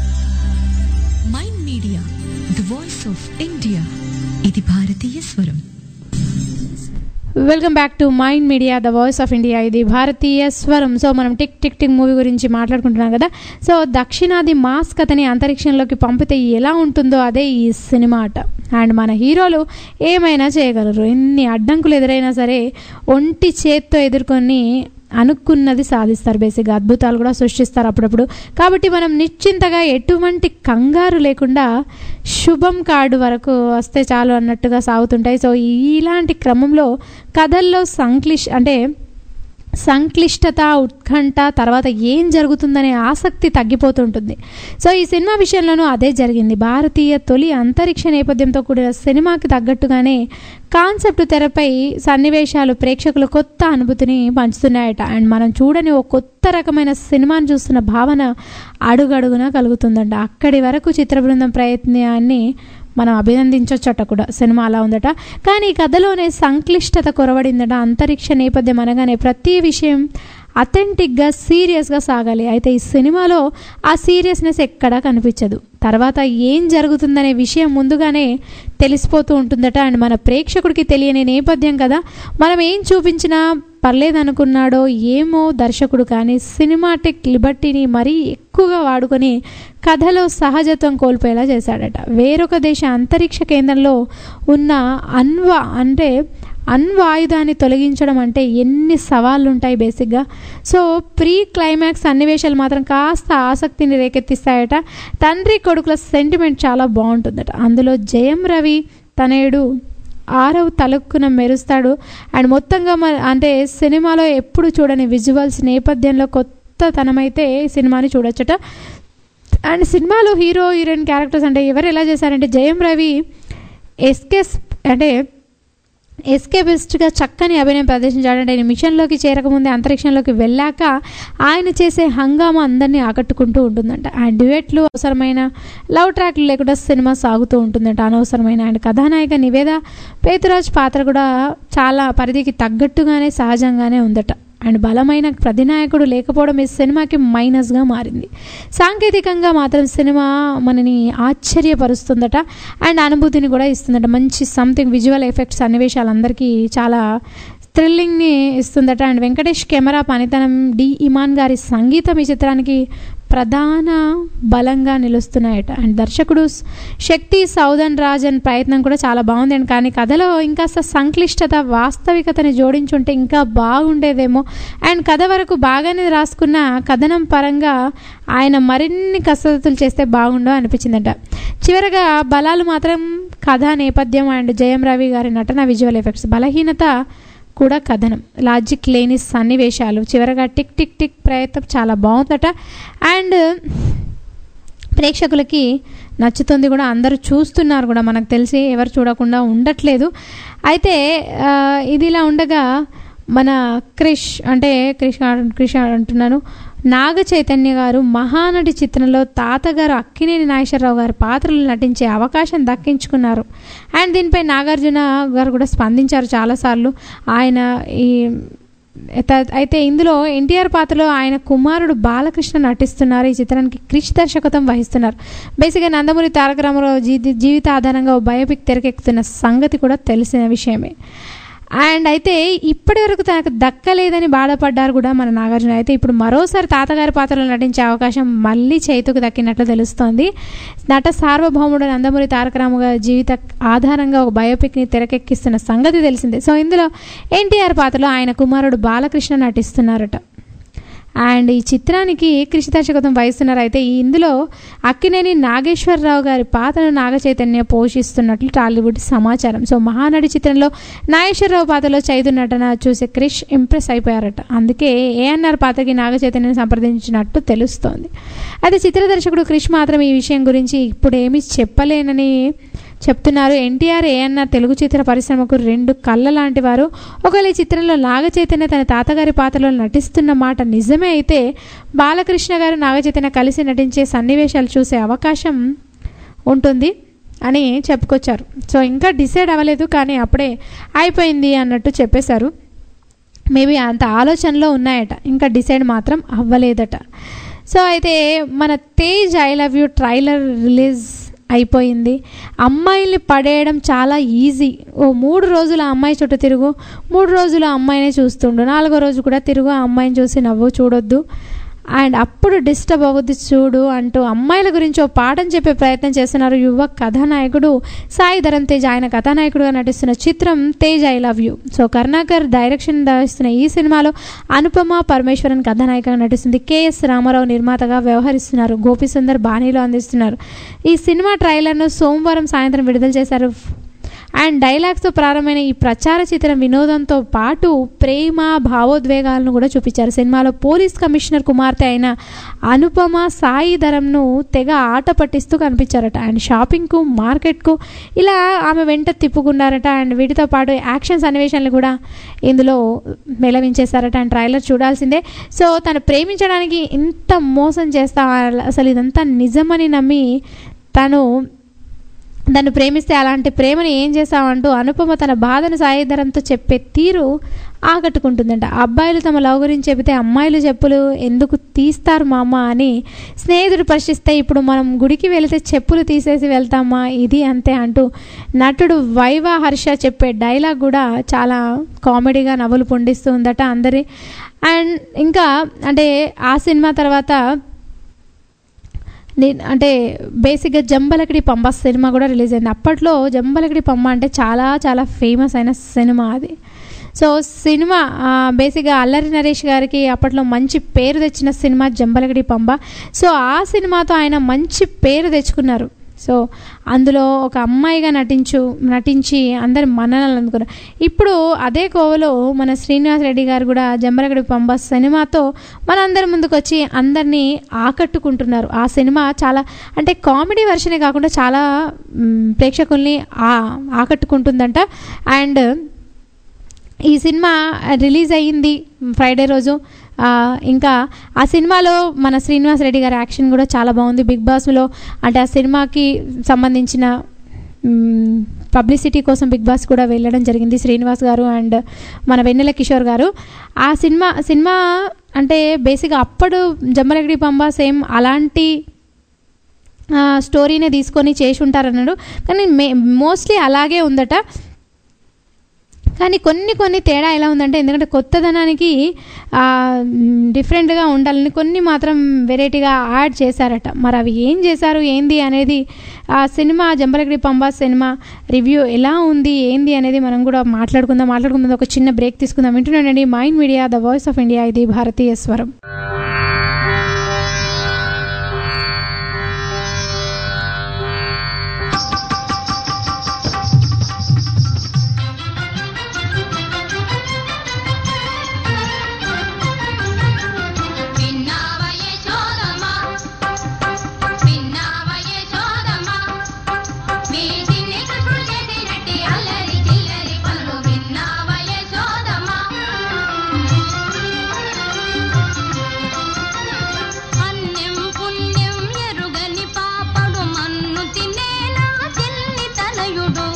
Speaker 3: Mind media the voice of India ఇది భారతీయ స్వరం
Speaker 6: welcome back to mind media the voice of India ఇది భారతీయ స్వరం సో మనం టిక్ టిక్ టిక్ మూవీ గురించి మాట్లాడుకుంటున్నాం కదా సో దక్షిణాది మాస్ కథని అంతరిక్షంలోకి పంపితే ఎలా ఉంటుందో అదే ఈ సినిమా అట అండ్ మన హీరోలు ఏమైనా చేయగలరు ఎన్ని అడ్డంకులు ఎదురైనా సరే ఒంటి చేత్తో ఎదుర్కొని అనుకున్నది సాధిస్తారు బేసిక్గా అద్భుతాలు కూడా సృష్టిస్తారు అప్పుడప్పుడు కాబట్టి మనం నిశ్చింతగా ఎటువంటి కంగారు లేకుండా శుభం కార్డు వరకు వస్తే చాలు అన్నట్టుగా సాగుతుంటాయి సో ఇలాంటి క్రమంలో కథల్లో సంక్లిష్ అంటే సంక్లిష్టత ఉత్కంఠ తర్వాత ఏం జరుగుతుందనే ఆసక్తి తగ్గిపోతుంటుంది సో ఈ సినిమా విషయంలోనూ అదే జరిగింది భారతీయ తొలి అంతరిక్ష నేపథ్యంతో కూడిన సినిమాకి తగ్గట్టుగానే కాన్సెప్ట్ తెరపై సన్నివేశాలు ప్రేక్షకులు కొత్త అనుభూతిని పంచుతున్నాయట అండ్ మనం చూడని ఒక కొత్త రకమైన సినిమాను చూస్తున్న భావన అడుగడుగున కలుగుతుందంట అక్కడి వరకు చిత్ర బృందం ప్రయత్నాన్ని మనం అభినందించవచ్చట కూడా సినిమా అలా ఉందట కానీ ఈ కథలోనే సంక్లిష్టత కొరవడిందట అంతరిక్ష నేపథ్యం అనగానే ప్రతి విషయం అథెంటిక్గా సీరియస్గా సాగాలి అయితే ఈ సినిమాలో ఆ సీరియస్నెస్ ఎక్కడా కనిపించదు తర్వాత ఏం జరుగుతుందనే విషయం ముందుగానే తెలిసిపోతూ ఉంటుందట అండ్ మన ప్రేక్షకుడికి తెలియని నేపథ్యం కదా మనం ఏం చూపించినా పర్లేదనుకున్నాడో ఏమో దర్శకుడు కానీ సినిమాటిక్ లిబర్టీని మరీ ఎక్కువగా వాడుకొని కథలో సహజత్వం కోల్పోయేలా చేశాడట వేరొక దేశ అంతరిక్ష కేంద్రంలో ఉన్న అన్వ అంటే అణ్వాయుధాన్ని తొలగించడం అంటే ఎన్ని సవాళ్ళు ఉంటాయి బేసిక్గా సో ప్రీ క్లైమాక్స్ సన్నివేశాలు మాత్రం కాస్త ఆసక్తిని రేకెత్తిస్తాయట తండ్రి కొడుకుల సెంటిమెంట్ చాలా బాగుంటుందట అందులో జయం రవి తనయుడు ఆరవ్ తలుక్కున మెరుస్తాడు అండ్ మొత్తంగా మ అంటే సినిమాలో ఎప్పుడు చూడని విజువల్స్ నేపథ్యంలో కొత్త తనమైతే ఈ సినిమాని చూడొచ్చట అండ్ సినిమాలో హీరో హీరోయిన్ క్యారెక్టర్స్ అంటే ఎవరు ఎలా చేశారంటే జయం రవి ఎస్కేస్ అంటే ఎస్కేపిస్ట్గా చక్కని అభినయం ప్రదర్శించాడు అంటే ఆయన మిషన్లోకి చేరకముందే అంతరిక్షంలోకి వెళ్ళాక ఆయన చేసే హంగామా అందరినీ ఆకట్టుకుంటూ ఉంటుందంట ఆ డ్యూయెట్లు అవసరమైన లవ్ ట్రాక్లు లేకుండా సినిమా సాగుతూ ఉంటుందంట అనవసరమైన ఆయన కథానాయిక నివేద పేతురాజ్ పాత్ర కూడా చాలా పరిధికి తగ్గట్టుగానే సహజంగానే ఉందట అండ్ బలమైన ప్రతినాయకుడు లేకపోవడం ఈ సినిమాకి మైనస్గా మారింది సాంకేతికంగా మాత్రం సినిమా మనని ఆశ్చర్యపరుస్తుందట అండ్ అనుభూతిని కూడా ఇస్తుందట మంచి సంథింగ్ విజువల్ ఎఫెక్ట్స్ సన్నివేశాలు అందరికీ చాలా థ్రిల్లింగ్ని ఇస్తుందట అండ్ వెంకటేష్ కెమెరా పనితనం డి ఇమాన్ గారి సంగీతం ఈ చిత్రానికి ప్రధాన బలంగా నిలుస్తున్నాయట అండ్ దర్శకుడు శక్తి సౌదన్ రాజన్ ప్రయత్నం కూడా చాలా బాగుంది అండ్ కానీ కథలో ఇంకాస్త సంక్లిష్టత వాస్తవికతని జోడించుంటే ఇంకా బాగుండేదేమో అండ్ కథ వరకు బాగానే రాసుకున్న కథనం పరంగా ఆయన మరిన్ని కసరత్తులు చేస్తే బాగుండో అనిపించిందట చివరగా బలాలు మాత్రం కథ నేపథ్యం అండ్ జయం రవి గారి నటన విజువల్ ఎఫెక్ట్స్ బలహీనత కూడా కథనం లాజిక్ లేని సన్నివేశాలు చివరగా టిక్ టిక్ టిక్ ప్రయత్నం చాలా బాగుందట అండ్ ప్రేక్షకులకి నచ్చుతుంది కూడా అందరూ చూస్తున్నారు కూడా మనకు తెలిసి ఎవరు చూడకుండా ఉండట్లేదు అయితే ఆ, ఇది ఇలా ఉండగా మన క్రిష్ అంటే క్రిష్ కా- క్రిష్ అంటున్నాను నాగ చైతన్య గారు మహానటి చిత్రంలో తాతగారు అక్కినేని నాగేశ్వరరావు గారి పాత్రలు నటించే అవకాశం దక్కించుకున్నారు అండ్ దీనిపై నాగార్జున గారు కూడా స్పందించారు చాలాసార్లు ఆయన ఈ త- అయితే ఇందులో ఎన్టీఆర్ పాత్రలో ఆయన కుమారుడు బాలకృష్ణ నటిస్తున్నారు ఈ చిత్రానికి క్రిష్ దర్శకత్వం వహిస్తున్నారు బేసిక్గా నందమూరి తారక రామారావు జీ జీవిత ఆధారంగా ఓ బయోపిక్ తెరకెక్కుతున్న సంగతి కూడా తెలిసిన విషయమే అండ్ అయితే ఇప్పటి వరకు తనకు దక్కలేదని బాధపడ్డారు కూడా మన నాగార్జున అయితే ఇప్పుడు మరోసారి తాతగారి పాత్రలో నటించే అవకాశం మళ్ళీ చేతుకు దక్కినట్లు తెలుస్తోంది నట సార్వభౌముడు నందమూరి తారక రామ గారి జీవిత ఆధారంగా ఒక బయోపిక్ని తెరకెక్కిస్తున్న సంగతి తెలిసిందే సో ఇందులో ఎన్టీఆర్ పాత్రలో ఆయన కుమారుడు బాలకృష్ణ నటిస్తున్నారట అండ్ ఈ చిత్రానికి కృషి దర్శకత్వం వహిస్తున్నారు అయితే ఈ ఇందులో అక్కినేని నాగేశ్వరరావు గారి పాత్రను నాగ చైతన్య పోషిస్తున్నట్లు టాలీవుడ్ సమాచారం సో మహానటి చిత్రంలో నాగేశ్వరరావు పాత్రలో చైతు నటన చూసే క్రిష్ ఇంప్రెస్ అయిపోయారట అందుకే ఏఎన్ఆర్ పాత్రకి నాగ చైతన్యని సంప్రదించినట్టు తెలుస్తోంది అయితే చిత్ర దర్శకుడు క్రిష్ మాత్రం ఈ విషయం గురించి ఇప్పుడు ఏమీ చెప్పలేనని చెప్తున్నారు ఎన్టీఆర్ ఏఎన్ఆర్ తెలుగు చిత్ర పరిశ్రమకు రెండు కళ్ళ లాంటి వారు ఒకవేళ ఈ చిత్రంలో నాగ చైతన్య తన తాతగారి పాత్రలో నటిస్తున్న మాట నిజమే అయితే బాలకృష్ణ గారు నాగ చైతన్య కలిసి నటించే సన్నివేశాలు చూసే అవకాశం ఉంటుంది అని చెప్పుకొచ్చారు సో ఇంకా డిసైడ్ అవ్వలేదు కానీ అప్పుడే అయిపోయింది అన్నట్టు చెప్పేశారు మేబీ అంత ఆలోచనలో ఉన్నాయట ఇంకా డిసైడ్ మాత్రం అవ్వలేదట సో అయితే మన Tej I love you trailer release అయిపోయింది అమ్మాయిల్ని పడేయడం చాలా ఈజీ ఓ మూడు రోజులు ఆ అమ్మాయి చుట్టూ తిరుగు మూడు రోజులు ఆ అమ్మాయినే చూస్తుండు నాలుగో రోజు కూడా తిరుగు ఆ అమ్మాయిని చూసి నవ్వు చూడొద్దు అండ్ అప్పుడు డిస్టర్బ్ అవ్వద్దు చూడు అంటూ అమ్మాయిల గురించి ఓ పాఠం చెప్పే ప్రయత్నం చేస్తున్నారు యువ కథానాయకుడు సాయి ధరమ్ తేజ్ ఆయన కథానాయకుడుగా నటిస్తున్న చిత్రం Tej I love you so Karunakar direction వహిస్తున్న ఈ సినిమాలో అనుపమ పరమేశ్వరన్ కథానాయికగా నటిస్తుంది కేఎస్ రామారావు నిర్మాతగా వ్యవహరిస్తున్నారు గోపిసుందర్ బాణీలో అందిస్తున్నారు ఈ సినిమా ట్రైలర్ను సోమవారం సాయంత్రం విడుదల చేశారు అండ్ డైలాగ్స్తో ప్రారంభమైన ఈ ప్రచార చిత్రం వినోదంతో పాటు ప్రేమ భావోద్వేగాలను కూడా చూపించారు సినిమాలో పోలీస్ కమిషనర్ కుమార్తె అయిన అనుపమ సాయి ధరంను తెగ ఆట పట్టిస్తూ కనిపించారట అండ్ షాపింగ్కు మార్కెట్కు ఇలా ఆమె వెంట తిప్పుకున్నారట అండ్ వీటితో పాటు యాక్షన్ సన్నివేశాలను కూడా ఇందులో మెలవించేశారట అండ్ ట్రైలర్ చూడాల్సిందే సో తను ప్రేమించడానికి ఇంత మోసం చేస్తా అసలు ఇదంతా నిజమని నమ్మి తను దాన్ని ప్రేమిస్తే అలాంటి ప్రేమని ఏం చేసావంటూ అనుపమ తన బాధను సాయిధరంతో చెప్పే తీరు ఆకట్టుకుంటుందంట అబ్బాయిలు తమ లవ్ గురించి చెబితే అమ్మాయిలు చెప్పులు ఎందుకు తీస్తారు మామ అని స్నేహితుడు ప్రశ్నిస్తే ఇప్పుడు మనం గుడికి వెళితే చెప్పులు తీసేసి వెళ్తామా ఇది అంతే అంటూ నటుడు వైవా హర్ష చెప్పే డైలాగ్ కూడా చాలా కామెడీగా నవ్వులు పొండిస్తూ ఉందట అందరి అండ్ ఇంకా అంటే ఆ సినిమా తర్వాత నే- అంటే బేసిక్గా జంబలకడి పంబ సినిమా కూడా రిలీజ్ అయింది అప్పట్లో జంబలకడి పంబ అంటే చాలా చాలా ఫేమస్ అయిన సినిమా అది సో సినిమా ఆ, బేసిక్గా అల్లరి నరేష్ గారికి అప్పట్లో మంచి పేరు తెచ్చిన సినిమా జంబలగడి పంబ సో ఆ సినిమాతో ఆయన మంచి పేరు తెచ్చుకున్నారు సో అందులో ఒక అమ్మాయిగా నటించు నటించి అందరి మన్ననలు అందుకున్నారు ఇప్పుడు అదే కోవలో మన శ్రీనివాస్ రెడ్డి గారు కూడా జంబలగడి పంబ సినిమాతో మనందరి ముందుకు వచ్చి అందరినీ ఆకట్టుకుంటున్నారు ఆ సినిమా చాలా అంటే కామెడీ వర్షనే కాకుండా చాలా మ్, ప్రేక్షకుల్ని ఆ- ఆకట్టుకుంటుందంట అండ్ ఈ సినిమా రిలీజ్ అయ్యింది ఫ్రైడే రోజు ఆ, ఇంకా ఆ సినిమాలో మన శ్రీనివాస్ రెడ్డి గారి యాక్షన్ కూడా చాలా బాగుంది బిగ్ బాస్లో అంటే ఆ సినిమాకి సంబంధించిన పబ్లిసిటీ కోసం బిగ్ బాస్ కూడా వెళ్ళడం జరిగింది శ్రీనివాస్ గారు అండ్ మన వెన్నెల కిషోర్ గారు ఆ సినిమా సినిమా అంటే బేసిక్గా అప్పుడు జమ్మలగడి పంబ సేమ్ అలాంటి ఆ, స్టోరీనే తీసుకొని చేసి ఉంటారన్నాడు కానీ మే మోస్ట్లీ అలాగే ఉందట కానీ కొన్ని కొన్ని తేడా ఎలా ఉందంటే ఎందుకంటే కొత్తదనానికి ఆ, మ్, డిఫరెంట్గా ఉండాలని కొన్ని మాత్రం వెరైటీగా యాడ్ చేశారట మరి అవి ఏం చేశారు ఏంది అనేది ఆ సినిమా జంబలగిరి పంబా సినిమా రివ్యూ ఎలా ఉంది ఏంది అనేది మనం కూడా మాట్లాడుకుందాం మాట్లాడుకుందాం ఒక చిన్న బ్రేక్ తీసుకుందాం వింటున్నానండి mind media the voice of India ఇది భారతీయ స్వరం
Speaker 8: విన్నావయే చోదమా విన్నావయే చోదమా మీ చిన్ని కృష్ణుడు చేసినట్టి అల్లరి చిల్లరి పనులు విన్నావయే చోదమా అన్యం పుణ్యం ఎరుగని పాపడు మన్ను తినేలా చిన్ని తనయుడు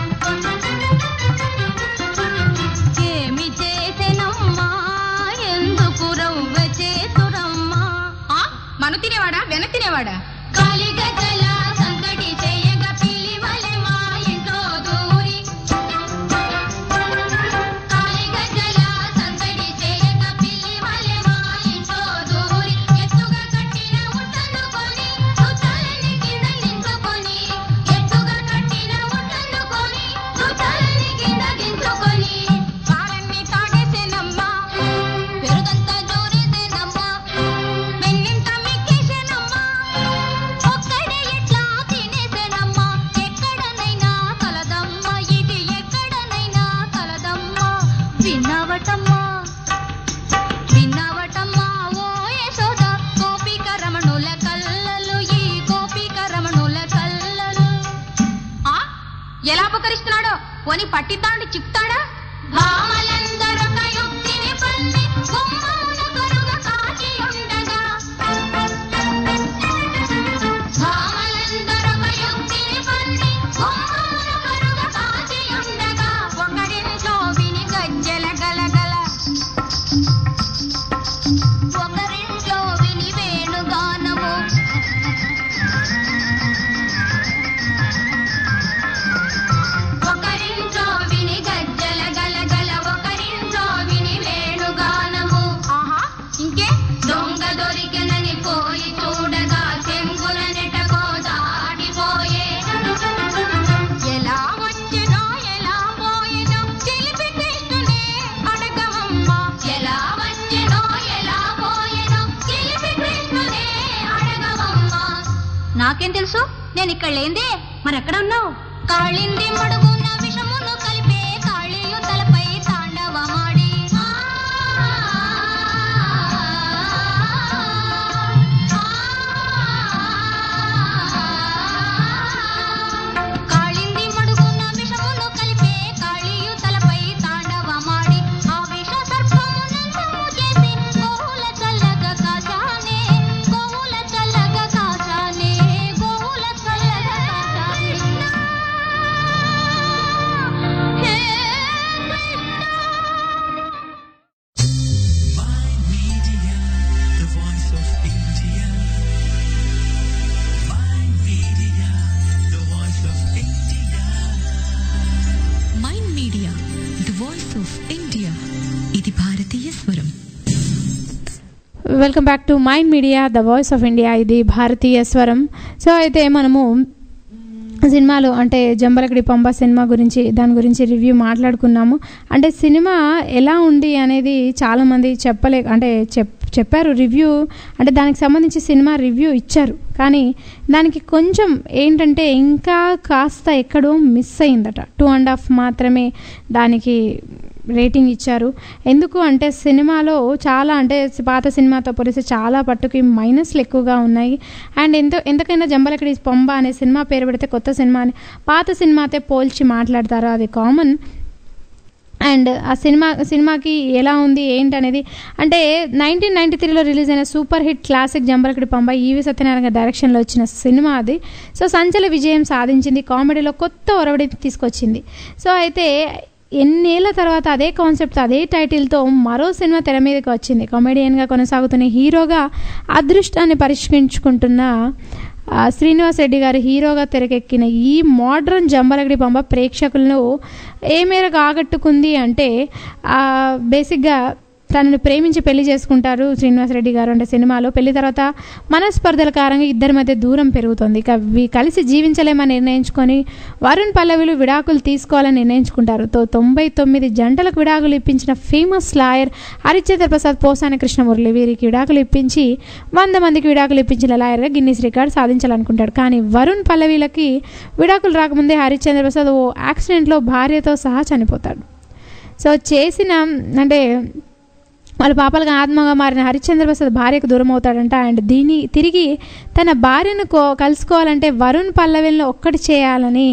Speaker 8: ఏమి చేసెనమ్మా ఎందుకు రవ్వ చేతురమ్మా మను తినేవాడా వెన తినేవాడా కాలిగజల సంకటి చేయగ పిల్లి వలె మా ఇంట్లో దూరి కాలిగజల సంకటి చేయగ పిల్లి వలె మా ఇంట్లో దూరి ఎత్తుగా కట్టిన ఉట్టనుకొని చుట్టాలని కింద దించుకొని ఎత్తుగా కట్టిన ఉట్టనుకొని చుట్టాలని కింద దించుకొని పాలన్నీ తాగేసేనమ్మా పెరుగంతా జోరేసేనమ్మా మెన్నింత మిక్కేసేనమ్మా ఒక్కడే ఎట్లా తినేసేనమ్మా ఎక్కడనైనా కలదమ్మా ఇది ఎక్కడనైనా కలదమ్మా విన్నావటమ్మా విన్నావటమ్మా ఓ యశోద గోపిక రమణుల కల్లలు ఈ గోపిక రమణుల కల్లలు ఆ ఎలా అపకరిస్తున్నాడో పోని పట్టిద్దాండి చిక్తాడా భామలందరొక యుక్తిని పన్ని గుమ్మమున కరుగ కాచి ఉండగా భామలందరొక యుక్తిని పన్ని గుమ్మమున కరుగ కాచి ఉండగా ఒకరింట్లో విని గజ్జెల గలగల ఒకరింట్లో విని వేణుగానము ఒకరింట్లో విని గజ్జల గలగల ఒకరింట్లో విని వేణుగానము ఆహా ఇంకే దొంగ దొరికెనని పోయి చూడగా చెంగుల నెటకో దాటిపోయే ఎలా వచ్చెనో ఎలా పోయెనో చిలిపి కృష్ణునే అడగవమ్మా ఎలా వచ్చెనో ఎలా పోయెనో చిలిపి కృష్ణునే అడగవమ్మా నాకేం తెలుసు నేను ఇక్కడ లేందే మరి ఎక్కడ ఉన్నావు కాళింది మడుగున విషమును కలిపే కాళీయు తలపై తాండవమాడి కాళింది మడుగున విషమును కలిపే కాళీయు తలపై తాండవమాడి ఆ విష సర్పమునంతము చేసి గోవుల చల్లగా కాచానే గోవుల చల్లగా కాచానే గోవుల చల్లగా కాచానే
Speaker 6: welcome back to mind media the voice of India ఇది భారతీయ స్వరం సో అయితే మనము సినిమాలు అంటే జంబలకడి పంబ సినిమా గురించి దాని గురించి రివ్యూ మాట్లాడుకున్నాము అంటే సినిమా ఎలా ఉంది అనేది చాలామంది చెప్పలే అంటే చెప్ చెప్పారు రివ్యూ అంటే దానికి సంబంధించి సినిమా రివ్యూ ఇచ్చారు కానీ దానికి కొంచెం ఏంటంటే ఇంకా కాస్త ఎక్కడో మిస్ అయిందట టూ అండ్ హాఫ్ మాత్రమే దానికి రేటింగ్ ఇచ్చారు ఎందుకు అంటే సినిమాలో చాలా అంటే పాత సినిమాతో పోలిస్తే చాలా పట్టుకి మైనస్లు ఎక్కువగా ఉన్నాయి అండ్ ఎంత ఎంతకైనా జంబలకడి పొంబ అనే సినిమా పేరు పెడితే కొత్త సినిమా అని పాత సినిమాతో పోల్చి మాట్లాడతారు అది కామన్ అండ్ ఆ సినిమా సినిమాకి ఎలా ఉంది ఏంటి అనేది అంటే నైన్టీన్ నైంటీ త్రీలో రిలీజ్ అయిన super hit classic Jambalakidi Pamba E V Satyanarayana గారి డైరెక్షన్లో వచ్చిన సినిమా అది సో సంచల విజయం సాధించింది కామెడీలో కొత్త ఒరవడి తీసుకొచ్చింది సో అయితే ఎన్నేళ్ల తర్వాత అదే కాన్సెప్ట్ అదే టైటిల్తో మరో సినిమా తెర మీదకి వచ్చింది కామెడియన్గా కొనసాగుతున్న హీరోగా అదృష్టాన్ని పరిష్కరించుకుంటున్న ఆ, శ్రీనివాస్ రెడ్డి గారు హీరోగా తెరకెక్కిన ఈ మోడ్రన్ జంబలగడి పంబ ప్రేక్షకులను ఏ మేరకు ఆకట్టుకుంది అంటే ఆ, బేసిక్గా తనను ప్రేమించి పెళ్లి చేసుకుంటారు శ్రీనివాసరెడ్డి గారు అంటే సినిమాలో పెళ్లి తర్వాత మనస్పర్ధల కారణంగా ఇద్దరి మధ్య దూరం పెరుగుతుంది ఇక వీ కలిసి జీవించలేమని నిర్ణయించుకొని వరుణ్ పల్లవిలు విడాకులు తీసుకోవాలని నిర్ణయించుకుంటారు తో తొంభై తొమ్మిది జంటలకు విడాకులు ఇప్పించిన ఫేమస్ లాయర్ హరిశ్చంద్ర ప్రసాద్ పోసాని కృష్ణమురళి వీరికి విడాకులు ఇప్పించి వంద మందికి విడాకులు ఇప్పించిన లాయర్గా గిన్నీస్ రికార్డ్ సాధించాలనుకుంటాడు కానీ వరుణ్ పల్లవిలకి విడాకులు రాకముందే హరిశ్చంద్ర ప్రసాద్ ఓ యాక్సిడెంట్లో భార్యతో సహా చనిపోతాడు సో చేసిన అంటే వాళ్ళ పాపలుగా ఆత్మగా మారిన హరిశ్చంద్ర ప్రసాద్ భార్యకు దూరం అవుతాడంట అండ్ దీని తిరిగి తన భార్యను కో కలుసుకోవాలంటే వరుణ్ పల్లవిలను ఒక్కటి చేయాలని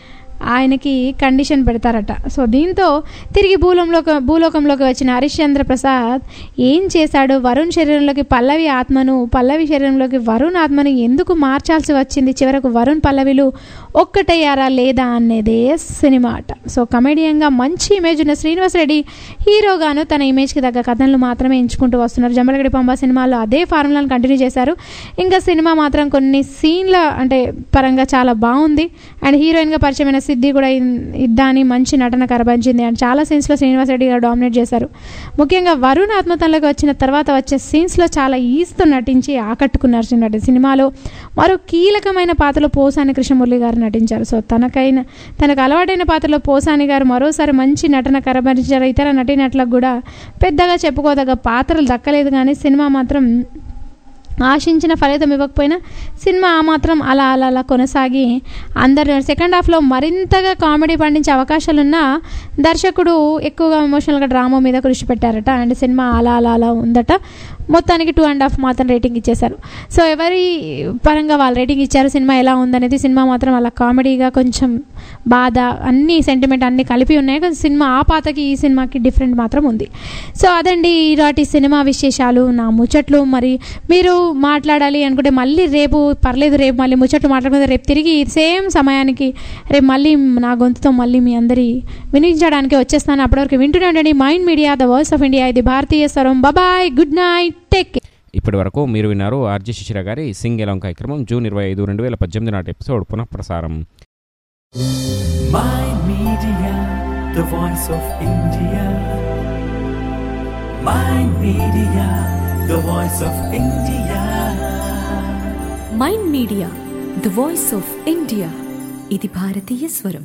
Speaker 6: ఆయనకి కండిషన్ పెడతారట సో దీంతో తిరిగి భూలోకంలోకి భూలోకంలోకి వచ్చిన హరిశ్చంద్ర ప్రసాద్ ఏం చేశాడు వరుణ్ శరీరంలోకి పల్లవి ఆత్మను పల్లవి శరీరంలోకి వరుణ్ ఆత్మను ఎందుకు మార్చాల్సి వచ్చింది చివరకు వరుణ్ పల్లవిలు ఒక్కటయ్యారా లేదా అనేదే సినిమా అట సో కమెడియన్గా మంచి ఇమేజ్ ఉన్న శ్రీనివాస్ రెడ్డి హీరోగాను తన ఇమేజ్కి తగ్గ కథలను మాత్రమే ఎంచుకుంటూ వస్తున్నారు జంబలగడి పంబ సినిమాలో అదే ఫార్ములాను కంటిన్యూ చేశారు ఇంకా సినిమా మాత్రం కొన్ని సీన్ల అంటే పరంగా చాలా బాగుంది అండ్ హీరోయిన్గా పరిచయమైన సిద్ధి కూడా ఇన్- ఇద్దాని మంచి నటన కరబంచింది అండ్ చాలా సీన్స్లో శ్రీనివాస్ రెడ్డి గారు డామినేట్ చేశారు ముఖ్యంగా వరుణ్ ఆత్మతంలోకి వచ్చిన తర్వాత వచ్చే సీన్స్లో చాలా ఈజ్తో నటించి ఆకట్టుకున్నారు శ్రీనటి సినిమాలో మరో కీలకమైన పాత్రలో పోసాని కృష్ణమురళి గారు నటించారు సో తనకైన తనకు అలవాటైన పాత్రలో పోసాని గారు మరోసారి మంచి నటన కరబరించారు ఇతర నటీనటులకు కూడా పెద్దగా చెప్పుకోదగ్గ పాత్రలు దక్కలేదు కానీ సినిమా మాత్రం ఆశించిన ఫలితం ఇవ్వకపోయినా సినిమా ఆ మాత్రం అలా అలా అలా కొనసాగి అందరు సెకండ్ హాఫ్లో మరింతగా కామెడీ పండించే అవకాశాలున్నా దర్శకుడు ఎక్కువగా ఎమోషనల్గా డ్రామా మీద కృషి పెట్టారట అండ్ సినిమా అలా అలా అలా ఉందట మొత్తానికి టూ అండ్ హాఫ్ మాత్రం రేటింగ్ ఇచ్చేశారు సో ఎవరి పరంగా వాళ్ళు రేటింగ్ ఇచ్చారు సినిమా ఎలా ఉందనేది సినిమా మాత్రం అలా కామెడీగా కొంచెం బాధ అన్ని సెంటిమెంట్ అన్ని కలిపి ఉన్నాయి కానీ సినిమా ఆ పాతకి ఈ సినిమాకి డిఫరెంట్ మాత్రం ఉంది సో అదండి ఈనాటి సినిమా విశేషాలు నా ముచ్చట్లు మరి మీరు మాట్లాడాలి అనుకుంటే మళ్ళీ రేపు పర్లేదు రేపు మళ్ళీ ముచ్చట్లు మాట్లాడుకుంటే రేపు తిరిగి సేమ్ సమయానికి రేపు మళ్ళీ నా గొంతుతో మళ్ళీ మీ అందరి వినిపించడానికి వచ్చేస్తాను అప్పటివరకు వింటూనే ఉండండి mind media the voice of India ఇది భారతీయ స్వరం బాయ్ గుడ్ నైట్ టేక్
Speaker 4: ఇప్పటి వరకు మీరు విన్నారు ఆర్జే శిశిర గారి సింగ్ ఎలాంగ్ కార్యక్రమం జూన్ ఇరవై ఐదు రెండు వేల పద్దెనిమిది నాటి ఎపిసోడ్ పునః ప్రసారం
Speaker 2: My Media, the voice of India. My Media, the voice of India.
Speaker 3: Mind media the voice of India ఇది భారతీయ స్వరం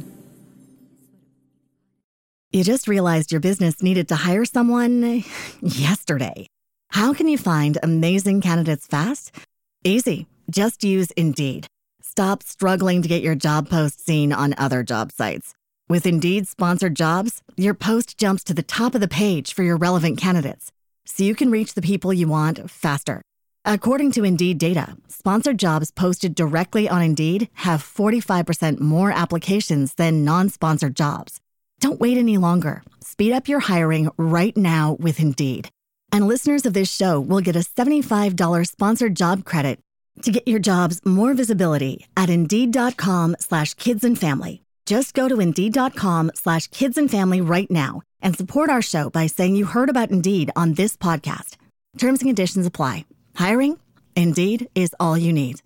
Speaker 1: You just realized your business needed to hire someone yesterday. How can you find amazing candidates fast? Easy. Just use Indeed. Stop struggling to get your job post seen on other job sites. With Indeed sponsored jobs, your post jumps to the top of the page for your relevant candidates, so you can reach the people you want faster. According to Indeed data, sponsored jobs posted directly on Indeed have 45% more applications than non sponsored jobs. Don't wait any longer. Speed up your hiring right now with Indeed. And listeners of this show will get a $75 sponsored job credit to get your jobs more visibility at Indeed.com slash kids and family. Just go to Indeed.com slash kids and family right now and support our show by saying you heard about Indeed on this podcast. Terms and conditions apply. Hiring? Indeed is all you need.